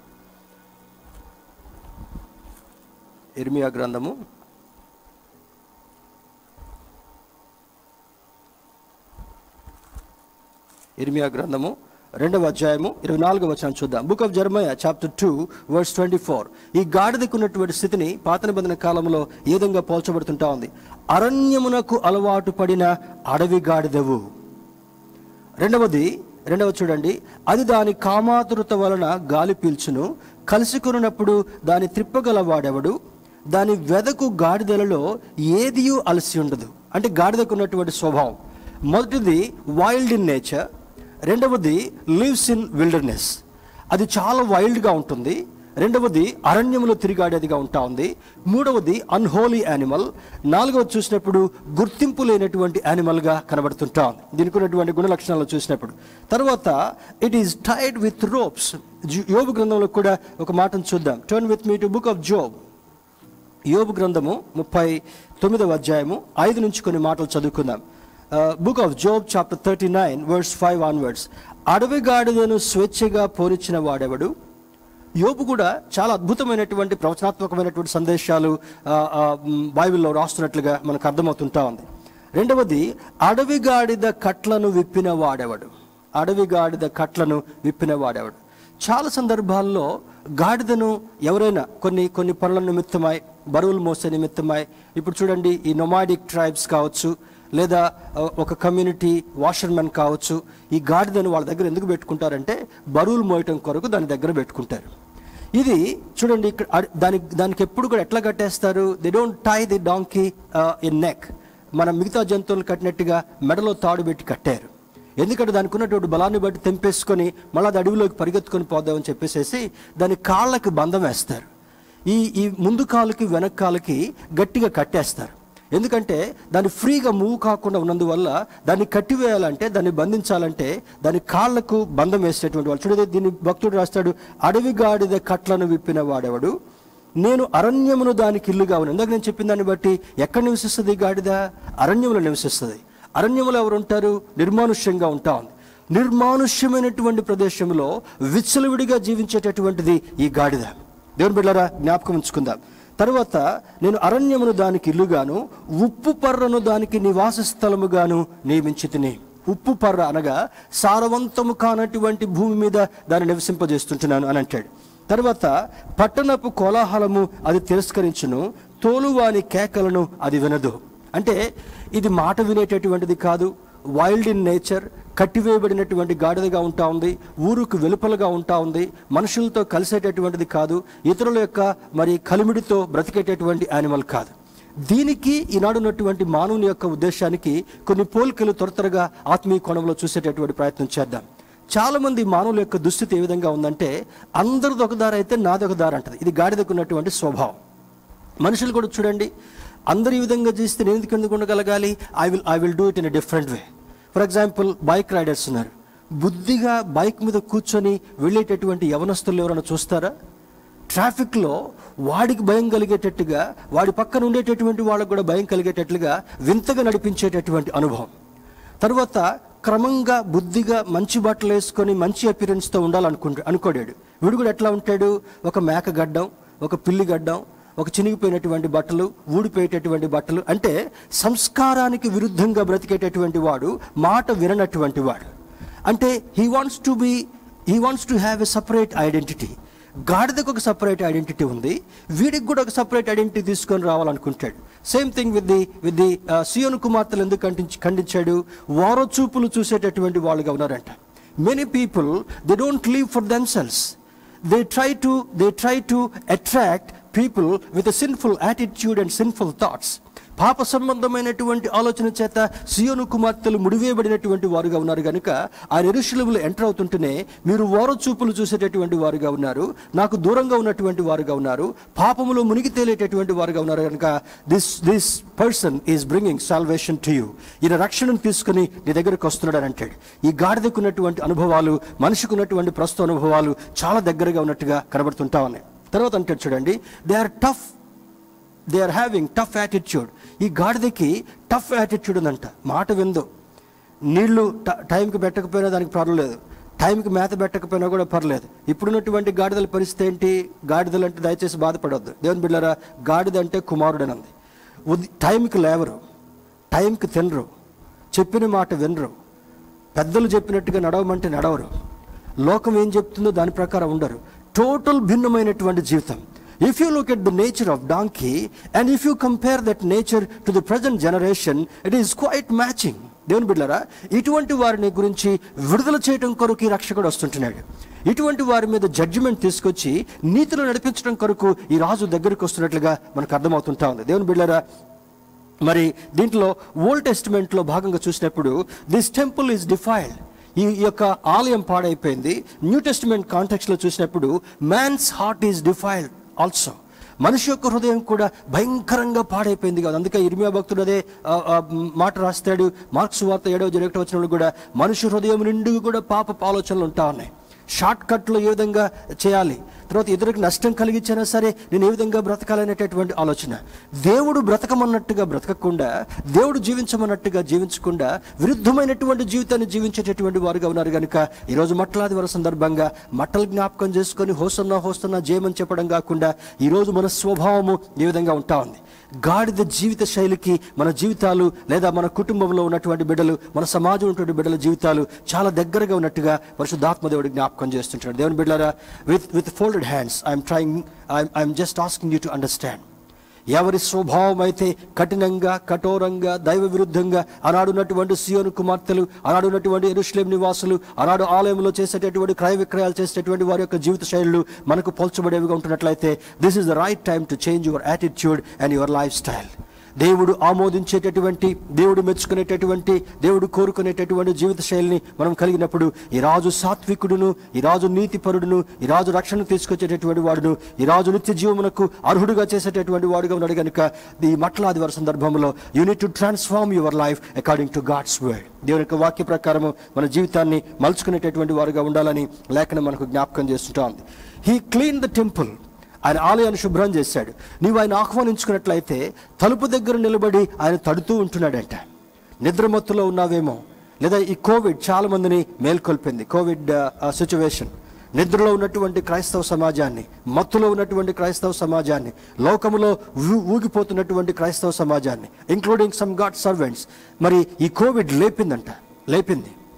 ఇర్మియా గ్రంథము ఇర్మియా గ్రంథము రెండవ అధ్యాయము ఇరవై నాలుగవ వచనం చూద్దాం book of Jeremiah chapter two verse twenty four ఈ గాడిదకు ఉన్నటువంటి స్థితిని పాత నిబంధన కాలంలో ఏ విధంగా పోల్చబడుతుంటా ఉంది అరణ్యమునకు అలవాటు పడిన అడవి గాడిదవు రెండవది రెండవ చూడండి అది దాని కామాతురత వలన గాలి పీల్చును కలుసుకున్నప్పుడు దాని త్రిప్పగల వాడెవడు దాని వెదకు గాడిదలలో ఏదియూ అలసి ఉండదు అంటే గాడిదకు ఉన్నటువంటి స్వభావం మొదటిది వైల్డ్ ఇన్ నేచర్ రెండవది లివ్స్ ఇన్ విల్డర్నెస్ అది చాలా వైల్డ్గా ఉంటుంది రెండవది అరణ్యంలో తిరిగాడేదిగా ఉంటా ఉంది మూడవది అన్హోలీ యానిమల్ నాలుగవది చూసినప్పుడు గుర్తింపు లేనటువంటి యానిమల్గా కనబడుతుంటా ఉంది దీనికి ఉన్నటువంటి గుణ లక్షణాలు చూసినప్పుడు తర్వాత it is tied with ropes యోబు గ్రంథంలో కూడా ఒక మాటను చూద్దాం turn with me to book of Job యోబు గ్రంథము ముప్పై తొమ్మిదవ అధ్యాయము ఐదు నుంచి కొన్ని మాటలు చదువుకుందాం book of Job chapter thirty nine words five onwards అడవి గాడిదను స్వేచ్ఛగా పోరిచిన వాడెవడు యోబు కూడా చాలా అద్భుతమైనటువంటి ప్రవచనాత్మకమైనటువంటి సందేశాలు ఆ, ఆ, మ్, బైబిల్లో రాస్తున్నట్లుగా మనకు అర్థమవుతుంటా ఉంది రెండవది అడవి గాడిద కట్లను విప్పిన వాడెవడు అడవి గాడిద కట్లను విప్పిన వాడెవడు చాలా సందర్భాల్లో గాడిదను ఎవరైనా కొన్ని కొన్ని పనుల నిమిత్తమై బరువులు మోసే నిమిత్తమై ఇప్పుడు చూడండి ఈ నొమాడిక్ ట్రైబ్స్ కావచ్చు లేదా ఆ, ఒక కమ్యూనిటీ వాషర్మెన్ కావచ్చు ఈ గాడిదను వాళ్ళ దగ్గర ఎందుకు పెట్టుకుంటారంటే బరువులు మోయటం కొరకు దాని దగ్గర పెట్టుకుంటారు ఇది చూడండి ఇక్కడ అడ్- దానికి దానికి ఎప్పుడు కూడా ఎట్లా కట్టేస్తారు they don't tie the donkey in neck మన మిగతా జంతువులు కట్టినట్టుగా మెడలో తాడు పెట్టి కట్టారు ఎందుకంటే దానికి ఉన్నటువంటి బలాన్ని బట్టి తెంపేసుకొని మళ్ళీ అది అడవిలోకి పరిగెత్తుకొని పోదామని చెప్పేసేసి దాని కాళ్ళకి బంధం వేస్తారు ఈ ఈ ముందు కాలుకి వెనక కాలుకి గట్టిగా కట్టేస్తారు ఎందుకంటే దాన్ని ఫ్రీగా మూవ్ కాకుండా ఉన్నందువల్ల దాన్ని కట్టివేయాలంటే దాన్ని బంధించాలంటే దాని కాళ్లకు బంధం వేసేటువంటి వాళ్ళు చూడదే దీన్ని భక్తుడు రాస్తాడు అడవి గాడిద కట్లను విప్పిన వాడెవడు నేను అరణ్యమును దానికి ఇల్లుగా ఉన్నాను ఇందాక నేను చెప్పిన దాన్ని బట్టి ఎక్కడ నివసిస్తుంది ఈ గాడిద అరణ్యములో నివసిస్తుంది అరణ్యములో ఎవరు ఉంటారు నిర్మానుష్యంగా ఉంటా ఉంది నిర్మానుష్యమైనటువంటి ప్రదేశంలో విచ్చలవిడిగా జీవించేటటువంటిది ఈ గాడిద దేవుని బిడ్డలారా జ్ఞాపకం ఉంచుకుందాం తర్వాత నేను అరణ్యమును దానికి ఇల్లుగాను ఉప్పు పర్రను దానికి నివాస స్థలముగాను నియమించి తిని ఉప్పు పర్ర అనగా సారవంతము కానటువంటి భూమి మీద దాన్ని నివసింపజేస్తుంటున్నాను అని అంటాడు తర్వాత పట్టణపు కోలాహలము అది తిరస్కరించును తోలువాని కేకలను అది వినదు అంటే ఇది మాట వినేటటువంటిది కాదు వైల్డ్ ఇన్ నేచర్ కట్టివేయబడినటువంటి గాడిదగా ఉంటా ఉంది ఊరుకు వెలుపలగా ఉంటా ఉంది మనుషులతో కలిసేటటువంటిది కాదు ఇతరుల యొక్క మరి కలిమిడితో బ్రతికేటటువంటి యానిమల్ కాదు దీనికి ఈనాడు ఉన్నటువంటి మానవుని యొక్క ఉద్దేశానికి కొన్ని పోలికలు త్వర త్వరగా ఆత్మీయ కోణంలో చూసేటటువంటి ప్రయత్నం చేద్దాం చాలా మంది మానవుల యొక్క దుస్థితి ఏ విధంగా ఉందంటే అందరిది ఒక దారి అయితే నాది ఒక దారి అంటది ఇది గాడిదకు ఉన్నటువంటి స్వభావం మనుషులు కూడా చూడండి అందరు ఈ విధంగా చేస్తే నేను ఎందుకు ఎందుకు ఉండగలగాలి I will I will do it in a different way for example bike riders ఉన్నారు బుద్ధిగా బైక్ మీద కూర్చొని వెళ్ళేటటువంటి యవనస్తులు ఎవరైనా చూస్తారా ట్రాఫిక్లో వాడికి భయం కలిగేటట్టుగా వాడి పక్కన ఉండేటటువంటి వాళ్ళకు కూడా భయం కలిగేటట్లుగా వింతగా నడిపించేటటువంటి అనుభవం తర్వాత క్రమంగా బుద్ధిగా మంచి బట్టలు వేసుకొని మంచి అపిరెన్స్తో ఉండాలనుకుంటా అనుకోడాడు వీడు కూడా ఎట్లా ఉంటాడు ఒక మేక గడ్డం ఒక పిల్లి గడ్డం ఒక చినిగిపోయినటువంటి బట్టలు ఊడిపోయేటటువంటి బట్టలు అంటే సంస్కారానికి విరుద్ధంగా బ్రతికేటటువంటి వాడు మాట విననటువంటి వాడు అంటే he wants to be he wants to have a separate identity గాడిదకు ఒక సపరేట్ ఐడెంటిటీ ఉంది వీడికి కూడా ఒక సపరేట్ ఐడెంటిటీ తీసుకొని రావాలనుకుంటాడు same thing with the with the సియోను కుమార్తెలు ఎందుకు ఖండించి ఖండించాడు వారో చూపులు చూసేటటువంటి వాళ్ళుగా ఉన్నారంట many people they don't leave for themselves they try to they try to attract people with sinful attitude and sinful thoughts పాప సంబంధమైనటువంటి ఆలోచన చేత సియోను కుమార్తెలు ముడివేయబడినటువంటి వారుగా ఉన్నారు కనుక ఆ ఎరుశులములు ఎంటర్ అవుతుంటేనే మీరు ఓర చూపులు చూసేటటువంటి వారుగా ఉన్నారు నాకు దూరంగా ఉన్నటువంటి వారుగా ఉన్నారు పాపములో మునిగి తేలేటటువంటి వారుగా ఉన్నారు కనుక this this person is bringing salvation to you ఈయన రక్షణను తీసుకుని నీ దగ్గరకు వస్తున్నాడు అని అంటాడు ఈ గాడిదకు ఉన్నటువంటి అనుభవాలు మనిషికి ఉన్నటువంటి ప్రస్తుత అనుభవాలు చాలా దగ్గరగా ఉన్నట్టుగా కనబడుతుంటా ఉన్నాయి తర్వాత అంటాడు చూడండి they are tough they are having tough attitude ఈ గాడిదకి టఫ్ యాటిట్యూడ్ ఉందంట మాట విందు నీళ్లు ట- టైంకి పెట్టకపోయినా దానికి పర్వాలేదు టైంకి మేత పెట్టకపోయినా కూడా పర్లేదు ఇప్పుడున్నటువంటి గాడిదల పరిస్థితి ఏంటి గాడిదలు అంటే దయచేసి బాధపడవద్దు దేవుని బిడ్డారా గాడిద అంటే కుమారుడు అని ఉంది ఉద్- టైంకి లేవరు టైంకి తినరు చెప్పిన మాట వినరు పెద్దలు చెప్పినట్టుగా నడవమంటే నడవరు లోకం ఏం చెప్తుందో దాని ప్రకారం ఉండరు టోటల్ భిన్నమైనటువంటి జీవితం if you look at the nature of donkey and if you compare that nature to the present generation it is quite matching దేవుని బిడ్డరా ఇటువంటి వారిని గురించి విడుదల చేయడం కొరకు ఈ రక్షకుడు వస్తుంటున్నాడు ఇటువంటి వారి మీద జడ్జిమెంట్ తీసుకొచ్చి నీతిలో నడిపించడం కొరకు ఈ రాజు దగ్గరికి వస్తున్నట్లుగా మనకు అర్థమవుతుంటా ఉంది దేవుని బిడ్డరా మరి దీంట్లో ఓల్డ్ టెస్టిమెంట్లో భాగంగా చూసినప్పుడు దిస్ టెంపుల్ ఈజ్ డిఫైల్డ్ ఈ ఈ యొక్క ఆలయం పాడైపోయింది న్యూ టెస్టిమెంట్ కాంటెక్స్లో చూసినప్పుడు man's heart is defiled also మనిషి యొక్క హృదయం కూడా భయంకరంగా పాడైపోయింది కాదు అందుకే ఇర్మియా భక్తుడు అదే ఆ, ఆ, మాట రాస్తాడు మార్క్స్ వార్త ఏడవ జరగట వచ్చినప్పుడు కూడా మనిషి హృదయం నిండుగా కూడా పాప ఆలోచనలు ఉంటా ఉన్నాయి షార్ట్ కట్లో ఏ విధంగా చేయాలి తర్వాత ఇతరులకు నష్టం కలిగించినా సరే నేను ఏ విధంగా బ్రతకాలనేటటువంటి ఆలోచన దేవుడు బ్రతకమన్నట్టుగా బ్రతకకుండా దేవుడు జీవించమన్నట్టుగా జీవించకుండా విరుద్ధమైనటువంటి జీవితాన్ని జీవించేటటువంటి వారుగా ఉన్నారు కనుక ఈరోజు మట్టలాది వారి సందర్భంగా మట్టలు జ్ఞాపకం చేసుకొని హోసన్నా హోసన్నా జయమని చెప్పడం కాకుండా ఈరోజు మన స్వభావము ఏ విధంగా ఉంటా ఉంది గాడిద జీవిత శైలికి మన జీవితాలు లేదా మన కుటుంబంలో ఉన్నటువంటి బిడ్డలు మన సమాజంలో ఉన్నటువంటి బిడ్డల జీవితాలు చాలా దగ్గరగా ఉన్నట్టుగా పరిశుద్ధాత్మ దేవుడు జ్ఞాపకం చేస్తుంటాడు దేవుని బిడ్డలారా with with folded hands I'm trying I'm just asking you to understand ఎవరి స్వభావం అయితే కఠినంగా కఠోరంగా దైవ విరుద్ధంగా ఆనాడున్నటువంటి సియోను కుమార్తెలు ఆనాడున్నటువంటి ఎరుశ్లేం నివాసులు ఆనాడు ఆలయంలో చేసేటటువంటి క్రయ విక్రయాలు చేసేటటువంటి వారి యొక్క జీవిత శైలులు మనకు పోల్చబడేవిగా ఉంటున్నట్లయితే this is the right time to change your attitude and your life style దేవుడు ఆమోదించేటటువంటి దేవుడు మెచ్చుకునేటటువంటి దేవుడు కోరుకునేటటువంటి జీవిత శైలిని మనం కలిగినప్పుడు ఈ రాజు సాత్వికుడును ఈ రాజు నీతిపరుడును ఈ రాజు రక్షణ తీసుకొచ్చేటటువంటి వాడును ఈ రాజు నిత్య జీవమునకు అర్హుడుగా చేసేటటువంటి వాడుగా ఉన్నాడు కనుక ఈ మట్లాది వారి సందర్భంలో you need to transform your life according to God's word దేవుని యొక్క వాక్య ప్రకారం మన జీవితాన్ని మలుచుకునేటటువంటి వారుగా ఉండాలని లేఖనం మనకు జ్ఞాపకం చేస్తుంటా ఉంది హీ క్లీన్ ద టెంపుల్ ఆయన ఆలయాన్ని శుభ్రం చేశాడు నీవు ఆయన ఆహ్వానించుకున్నట్లయితే తలుపు దగ్గర నిలబడి ఆయన తడుతూ ఉంటున్నాడంట నిద్రమత్తులో ఉన్నావేమో లేదా ఈ కోవిడ్ చాలా మందిని మేల్కొల్పింది కోవిడ్ సిచ్యువేషన్ నిద్రలో ఉన్నటువంటి క్రైస్తవ సమాజాన్ని మత్తులో ఉన్నటువంటి క్రైస్తవ సమాజాన్ని లోకములో ఊ- ఊగిపోతున్నటువంటి క్రైస్తవ సమాజాన్ని ఇంక్లూడింగ్ సమ్ గాడ్ సర్వెంట్స్ మరి ఈ కోవిడ్ లేపిందంట లేపింది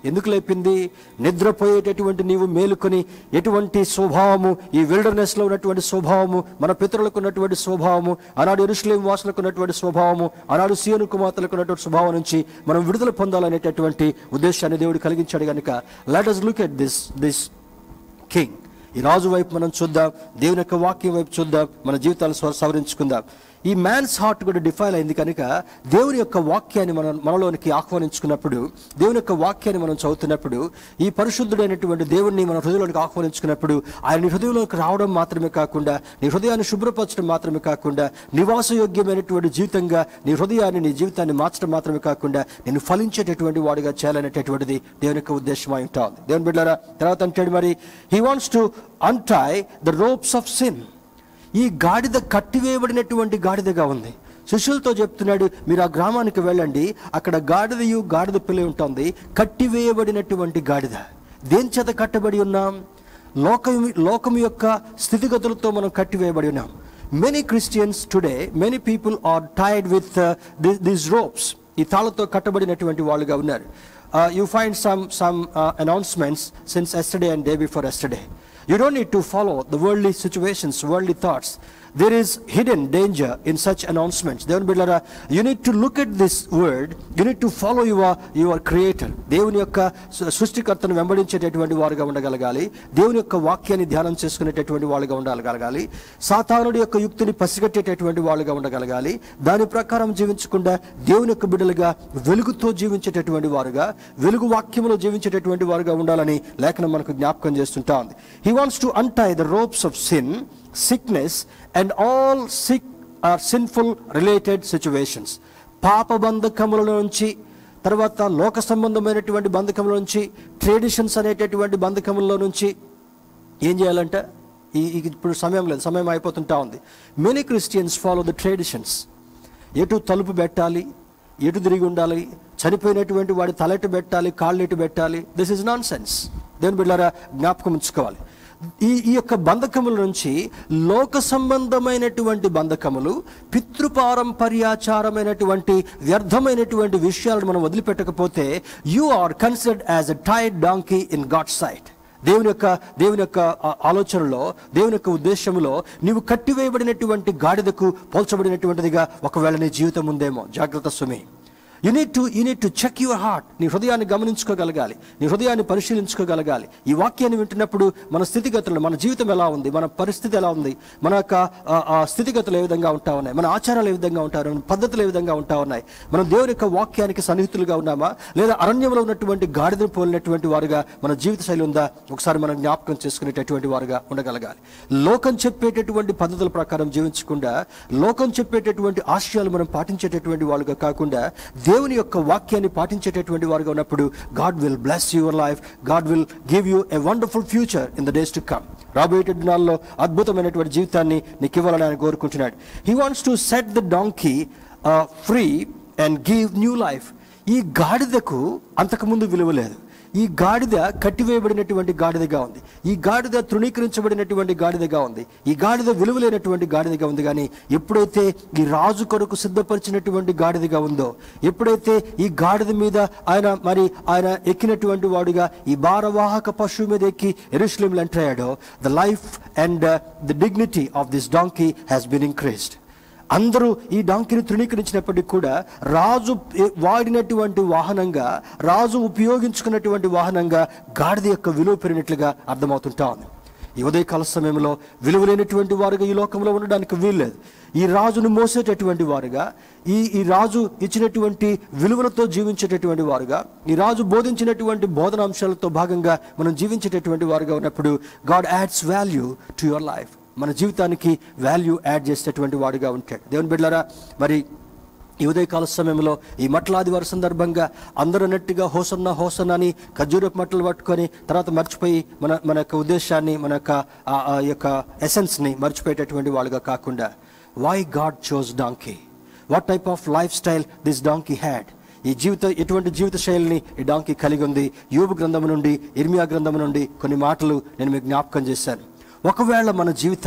ఎందుకు లేపింది నిద్రపోయేటటువంటి నీవు మేలుకొని ఎటువంటి స్వభావము ఈ విల్డర్నెస్లో ఉన్నటువంటి స్వభావము మన పితరులకు ఉన్నటువంటి స్వభావము ఆనాడు ఎరుషులేం వాసులకు ఉన్నటువంటి స్వభావము ఆనాడు సీయను కుమార్తెలకు ఉన్నటువంటి స్వభావం నుంచి మనం విడుదల పొందాలనేటటువంటి ఉద్దేశాన్ని దేవుడు కలిగించాడు కనుక let us look at this this king ఈ రాజు వైపు మనం చూద్దాం దేవుని యొక్క వాక్యం వైపు చూద్దాం మన జీవితాలు స్వ- సవరించుకుందాం ఈ మ్యాన్స్ హార్ట్ కూడా డిఫైల్ అయింది కనుక దేవుని యొక్క వాక్యాన్ని మనం మనలోనికి ఆహ్వానించుకున్నప్పుడు దేవుని యొక్క వాక్యాన్ని మనం చదువుతున్నప్పుడు ఈ పరిశుద్ధుడైనటువంటి దేవుణ్ణి మన హృదయంలోనికి ఆహ్వానించుకున్నప్పుడు ఆయన నీ హృదయంలోకి రావడం మాత్రమే కాకుండా నీ హృదయాన్ని శుభ్రపరచడం మాత్రమే కాకుండా నివాసయోగ్యమైనటువంటి జీవితంగా నీ హృదయాన్ని నీ జీవితాన్ని మార్చడం మాత్రమే కాకుండా నేను ఫలించేటటువంటి వాడిగా చేయాలనేటటువంటిది దేవుని యొక్క ఉద్దేశమై ఉంటుంది దేవుని బిడ్డారా తర్వాత అంటాడు మరి he wants to untie the ropes of sin ఈ గాడిద కట్టివేయబడినటువంటి గాడిదగా ఉంది శిష్యులతో చెప్తున్నాడు మీరు ఆ గ్రామానికి వెళ్ళండి అక్కడ గాడిదయు గాడిద పిల్ల ఉంటుంది కట్టివేయబడినటువంటి గాడిద దేని చేత కట్టబడి ఉన్నాం లోకం లోకం యొక్క స్థితిగతులతో మనం కట్టివేయబడి ఉన్నాం many Christians today many people are tired with these ropes ఈ తాళతో కట్టబడినటువంటి వాళ్ళుగా ఉన్నారు you find some some announcements since yesterday and day before yesterday You don't need to follow the worldly situations, worldly thoughts. There is hidden danger in such announcements. దేవుని బిడ్డలారా you need to look at this word, you need to follow your, your creator. దేవుని యొక్క సృ- సృష్టికర్తను వెంబడించేటటువంటి వారుగా ఉండగలగాలి దేవుని యొక్క వాక్యాన్ని ధ్యానం చేసుకునేటటువంటి వాళ్ళుగా ఉండగలగాలి సాతానుడి యొక్క యుక్తిని పసిగట్టేటటువంటి వాళ్ళుగా ఉండగలగాలి దాని ప్రకారం జీవించకుండా దేవుని యొక్క బిడ్డలుగా వెలుగుతో జీవించేటటువంటి వారుగా వెలుగు వాక్యములో జీవించేటటువంటి వారుగా ఉండాలని లేఖనం మనకు జ్ఞాపకం చేస్తుంటా ఉంది he wants to untie the ropes of sin sickness and all sick or sinful related situations పాప బంధకముల నుంచి తర్వాత లోక సంబంధమైనటువంటి బంధకముల నుంచి ట్రెడిషన్స్ అనేటటువంటి బంధకముల నుంచి ఏం చేయాలంటే ఈ ఈ- ఇప్పుడు సమయం లేదు సమయం అయిపోతుంటా ఉంది many Christians follow the traditions ఎటు తలుపు పెట్టాలి ఎటు తిరిగి ఉండాలి చనిపోయినటువంటి వాడి తలెటు పెట్టాలి కాళ్ళు ఎటు పెట్టాలి దిస్ ఇస్ నాన్ సెన్స్ దేని బిడ్డారా జ్ఞాపకం ఉంచుకోవాలి ఈ ఈ యొక్క బంధకముల నుంచి లోక సంబంధమైనటువంటి బంధకములు పితృపారంపర్యాచారమైనటువంటి వ్యర్థమైనటువంటి విషయాలను మనం వదిలిపెట్టకపోతే you are considered as a tied donkey in God sight దేవుని యొక్క దేవుని యొక్క ఆ- ఆలోచనలో దేవుని యొక్క ఉద్దేశంలో నీవు కట్టివేయబడినటువంటి గాడిదకు పోల్చబడినటువంటిదిగా ఒకవేళ నీ జీవితం ఉందేమో జాగ్రత్త సుమి you need to you need to check your heart నీ హృదయాన్ని గమనించుకోగలగాలి నీ హృదయాన్ని పరిశీలించుకోగలగాలి ఈ వాక్యాన్ని వింటున్నప్పుడు మన స్థితిగతులు మన జీవితం ఎలా ఉంది మన పరిస్థితి ఎలా ఉంది మన యొక్క ఆ, ఆ స్థితిగతులు ఏ విధంగా ఉంటా ఉన్నాయి మన ఆచారాలు ఏ విధంగా ఉంటారు మన పద్ధతులు ఏ విధంగా ఉంటా ఉన్నాయి మనం దేవుని యొక్క వాక్యానికి సన్నిహితులుగా ఉన్నామా లేదా అరణ్యంలో ఉన్నటువంటి గాడిదను పోలినటువంటి వారుగా మన జీవిత శైలి ఉందా ఒకసారి మనం జ్ఞాపకం చేసుకునేటటువంటి వారుగా ఉండగలగాలి లోకం చెప్పేటటువంటి పద్ధతుల ప్రకారం జీవించకుండా లోకం చెప్పేటటువంటి ఆశయాలు మనం పాటించేటటువంటి వాళ్ళుగా కాకుండా దేవుని యొక్క వాక్యాన్ని పాటించేటటువంటి వారుగా ఉన్నప్పుడు God will bless your life God will give you a wonderful future in the days to come రాబోయే దినాల్లో అద్భుతమైనటువంటి జీవితాన్ని నీకు ఇవ్వాలని ఆయన కోరుకుంటున్నాడు he wants to set the donkey free and give new life ఈ గాడిదకు అంతకుముందు విలువ లేదు ఈ గాడిద కట్టివేయబడినటువంటి గాడిదగా ఉంది ఈ గాడిద తృణీకరించబడినటువంటి గాడిదగా ఉంది ఈ గాడిద విలువలేనటువంటి గాడిదగా ఉంది కానీ ఎప్పుడైతే ఈ రాజు కొరకు సిద్ధపరిచినటువంటి గాడిదగా ఉందో ఎప్పుడైతే ఈ గాడిద మీద ఆయన మరి ఆయన ఎక్కినటువంటి వాడుగా ఈ భారవాహక పశువు మీద ఎక్కి ఎరుశ్లేములు ఎంటర్ అయ్యాడో the life and the dignity of this donkey has been increased అందరూ ఈ డాంకిని తృణీకరించినప్పటికీ కూడా రాజు ఏ- వాడినటువంటి వాహనంగా రాజు ఉపయోగించుకున్నటువంటి వాహనంగా గాడిద యొక్క విలువ పెరిగినట్లుగా అర్థమవుతుంటా ఉంది ఈ ఉదయకాల సమయంలో విలువ లేనటువంటి వారుగా ఈ లోకంలో ఉండడానికి వీల్లేదు ఈ రాజును మోసేటటువంటి వారుగా ఈ ఈ రాజు ఇచ్చినటువంటి విలువలతో జీవించేటటువంటి వారుగా ఈ రాజు బోధించినటువంటి బోధనాంశాలతో భాగంగా మనం జీవించేటటువంటి వారుగా ఉన్నప్పుడు God adds value to your life మన జీవితానికి వాల్యూ యాడ్ చేసేటటువంటి వాడుగా ఉంటాడు దేవుని బిడ్డలారా మరి ఈ ఉదయకాల సమయంలో ఈ మట్లాది వారి సందర్భంగా అందరూ అన్నట్టుగా హోసన్న హోసన్న అని ఖర్జూరపు మట్టలు పట్టుకొని తర్వాత మర్చిపోయి మన మన యొక్క ఉద్దేశాన్ని మన యొక్క ఆ- ఆ యొక్క ఎసెన్స్ని మర్చిపోయేటటువంటి వాళ్ళుగా కాకుండా why God chose donkey what type of life style this donkey had ఈ జీవిత ఎటువంటి జీవిత శైలిని ఈ డాంకీ కలిగి ఉంది యూబు గ్రంథము నుండి ఇర్మియా గ్రంథము నుండి కొన్ని మాటలు నేను మీకు జ్ఞాపకం చేశాను ఒకవేళ మన జీవితాన్ని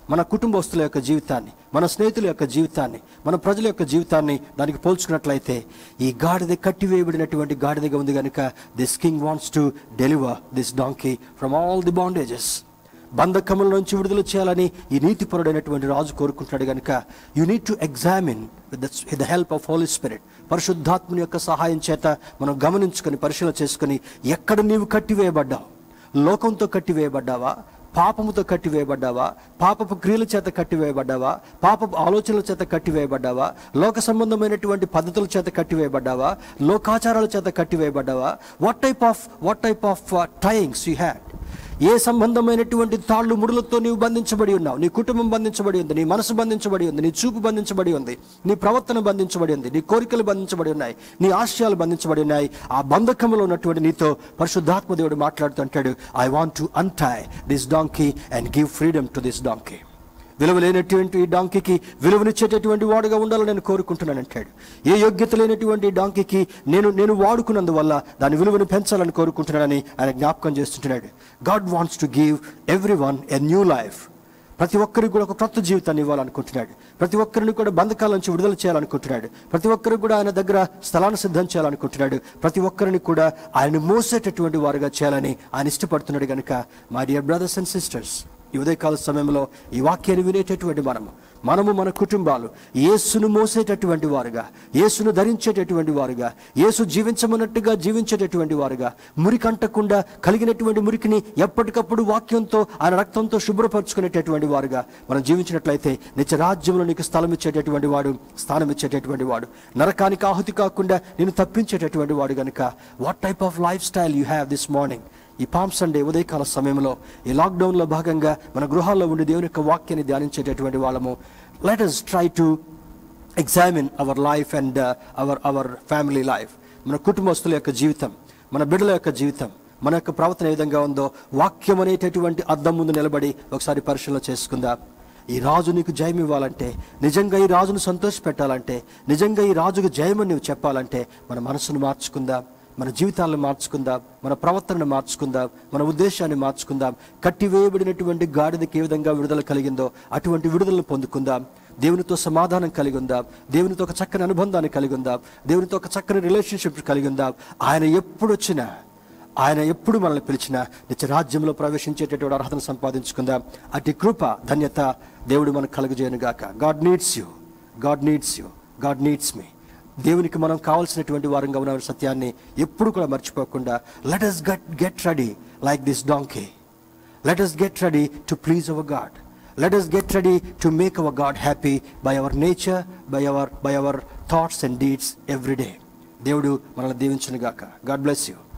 మన కుటుంబస్తుల యొక్క జీవితాన్ని మన స్నేహితుల యొక్క జీవితాన్ని మన ప్రజల యొక్క జీవితాన్ని దానికి పోల్చుకున్నట్లయితే ఈ గాడిద కట్టివేయబడినటువంటి గాడిదగా ఉంది కనుక this king wants to deliver this donkey from all the bondages బంధకముల నుంచి విడుదల చేయాలని ఈ నీతిపరుడైనటువంటి రాజు కోరుకుంటున్నాడు కనుక you need to examine with the help of Holy Spirit పరిశుద్ధాత్మని యొక్క సహాయం చేత మనం గమనించుకొని పరిశీలన చేసుకొని ఎక్కడ నీవు కట్టివేయబడ్డావు లోకంతో కట్టివేయబడ్డావా పాపముతో కట్టివేయబడ్డావా పాపపు క్రియల చేత కట్టివేయబడ్డావా పాపపు ఆలోచనల చేత కట్టివేయబడ్డావా లోక సంబంధమైనటువంటి పద్ధతుల చేత కట్టివేయబడ్డావా లోకాచారాల చేత కట్టివేయబడ్డావా what type of what type of tyings you had ఏ సంబంధమైనటువంటి తాళ్ళు ముడులతో నీవు బంధించబడి ఉన్నావు నీ కుటుంబం బంధించబడి ఉంది నీ మనసు బంధించబడి ఉంది నీ చూపు బంధించబడి ఉంది నీ ప్రవర్తన బంధించబడి ఉంది నీ కోరికలు బంధించబడి ఉన్నాయి నీ ఆశయాలు బంధించబడి ఉన్నాయి ఆ బంధకంలో ఉన్నటువంటి నీతో పరిశుద్ధాత్మ దేవుడు మాట్లాడుతుంటాడు I want to untie this donkey and give freedom to this donkey విలువ లేనటువంటి ఈ డాంకీకి విలువనిచ్చేటటువంటి వాడుగా ఉండాలని నేను కోరుకుంటున్నాను అంటాడు ఏ యోగ్యత లేనటువంటి ఈ డాంకీకి నేను నేను వాడుకున్నందువల్ల దాని విలువను పెంచాలని కోరుకుంటున్నానని ఆయన జ్ఞాపకం చేస్తుంటున్నాడు God wants to give every one a new life ప్రతి ఒక్కరికి కూడా ఒక క్రొత్త జీవితాన్ని ఇవ్వాలనుకుంటున్నాడు ప్రతి ఒక్కరిని కూడా బంధకాల నుంచి విడుదల చేయాలనుకుంటున్నాడు ప్రతి ఒక్కరికి కూడా ఆయన దగ్గర స్థలాన్ని సిద్ధం చేయాలనుకుంటున్నాడు ప్రతి ఒక్కరిని కూడా ఆయన మోసేటటువంటి వారుగా చేయాలని ఆయన ఇష్టపడుతున్నాడు కనుక my dear brothers and sisters ఈ ఉదయకాల సమయంలో ఈ వాక్యాన్ని వినేటటువంటి మనము మనము మన కుటుంబాలు యేసును మోసేటటువంటి వారుగా యేసును ధరించేటటువంటి వారుగా యేసు జీవించమన్నట్టుగా జీవించేటటువంటి వారుగా మురికంటకుండా కలిగినటువంటి మురికిని ఎప్పటికప్పుడు వాక్యంతో ఆయన రక్తంతో శుభ్రపరచుకునేటటువంటి వారుగా మనం జీవించినట్లయితే నిత్య రాజ్యంలో నీకు స్థలం ఇచ్చేటటువంటి వాడు స్థానం ఇచ్చేటటువంటి వాడు నరకానికి ఆహుతి కాకుండా నేను తప్పించేటటువంటి వాడు కనుక what type of life style you have this morning ఈ పామ్ సండే ఉదయకాల సమయంలో ఈ లాక్డౌన్లో భాగంగా మన గృహాల్లో ఉండి దేవుని యొక్క వాక్యాన్ని ధ్యానించేటటువంటి వాళ్ళము let us try to examine our life and our our family life మన కుటుంబస్తుల యొక్క జీవితం మన బిడ్డల యొక్క జీవితం మన యొక్క ప్రవర్తన ఏ విధంగా ఉందో వాక్యం అనేటటువంటి అద్దం ముందు నిలబడి ఒకసారి పరిశీలన చేసుకుందాం ఈ రాజు నీకు జయం ఇవ్వాలంటే నిజంగా ఈ రాజును సంతోషపెట్టాలంటే నిజంగా ఈ రాజుకు జయమని నువ్వు చెప్పాలంటే మన మనసును మార్చుకుందాం మన జీవితాలను మార్చుకుందాం మన ప్రవర్తనను మార్చుకుందాం మన ఉద్దేశాన్ని మార్చుకుందాం కట్టివేయబడినటువంటి గాడిదకి ఏ విధంగా విడుదల కలిగిందో అటువంటి విడుదలను పొందుకుందాం దేవునితో సమాధానం కలిగి ఉందాం దేవునితో ఒక చక్కని అనుబంధాన్ని కలిగి ఉందాం దేవునితో ఒక చక్కని రిలేషన్షిప్ కలిగి ఉందాం ఆయన ఎప్పుడు వచ్చినా ఆయన ఎప్పుడు మనల్ని పిలిచినా నిత్య రాజ్యంలో ప్రవేశించేటటువంటి అర్హతను సంపాదించుకుందాం అటు కృప ధన్యత దేవుడు మనకు కలుగజేయను గాక God needs you God needs you God needs me దేవునికి మనం కావాల్సినటువంటి వారంగా ఉన్న సత్యాన్ని ఎప్పుడు కూడా మర్చిపోకుండా let us get get ready like this donkey let us get ready to please our God let us get ready to make our God happy by our nature by our by our thoughts and deeds every day దేవుడు మనల్ని దీవించును గాక గాడ్ బ్లెస్ యూ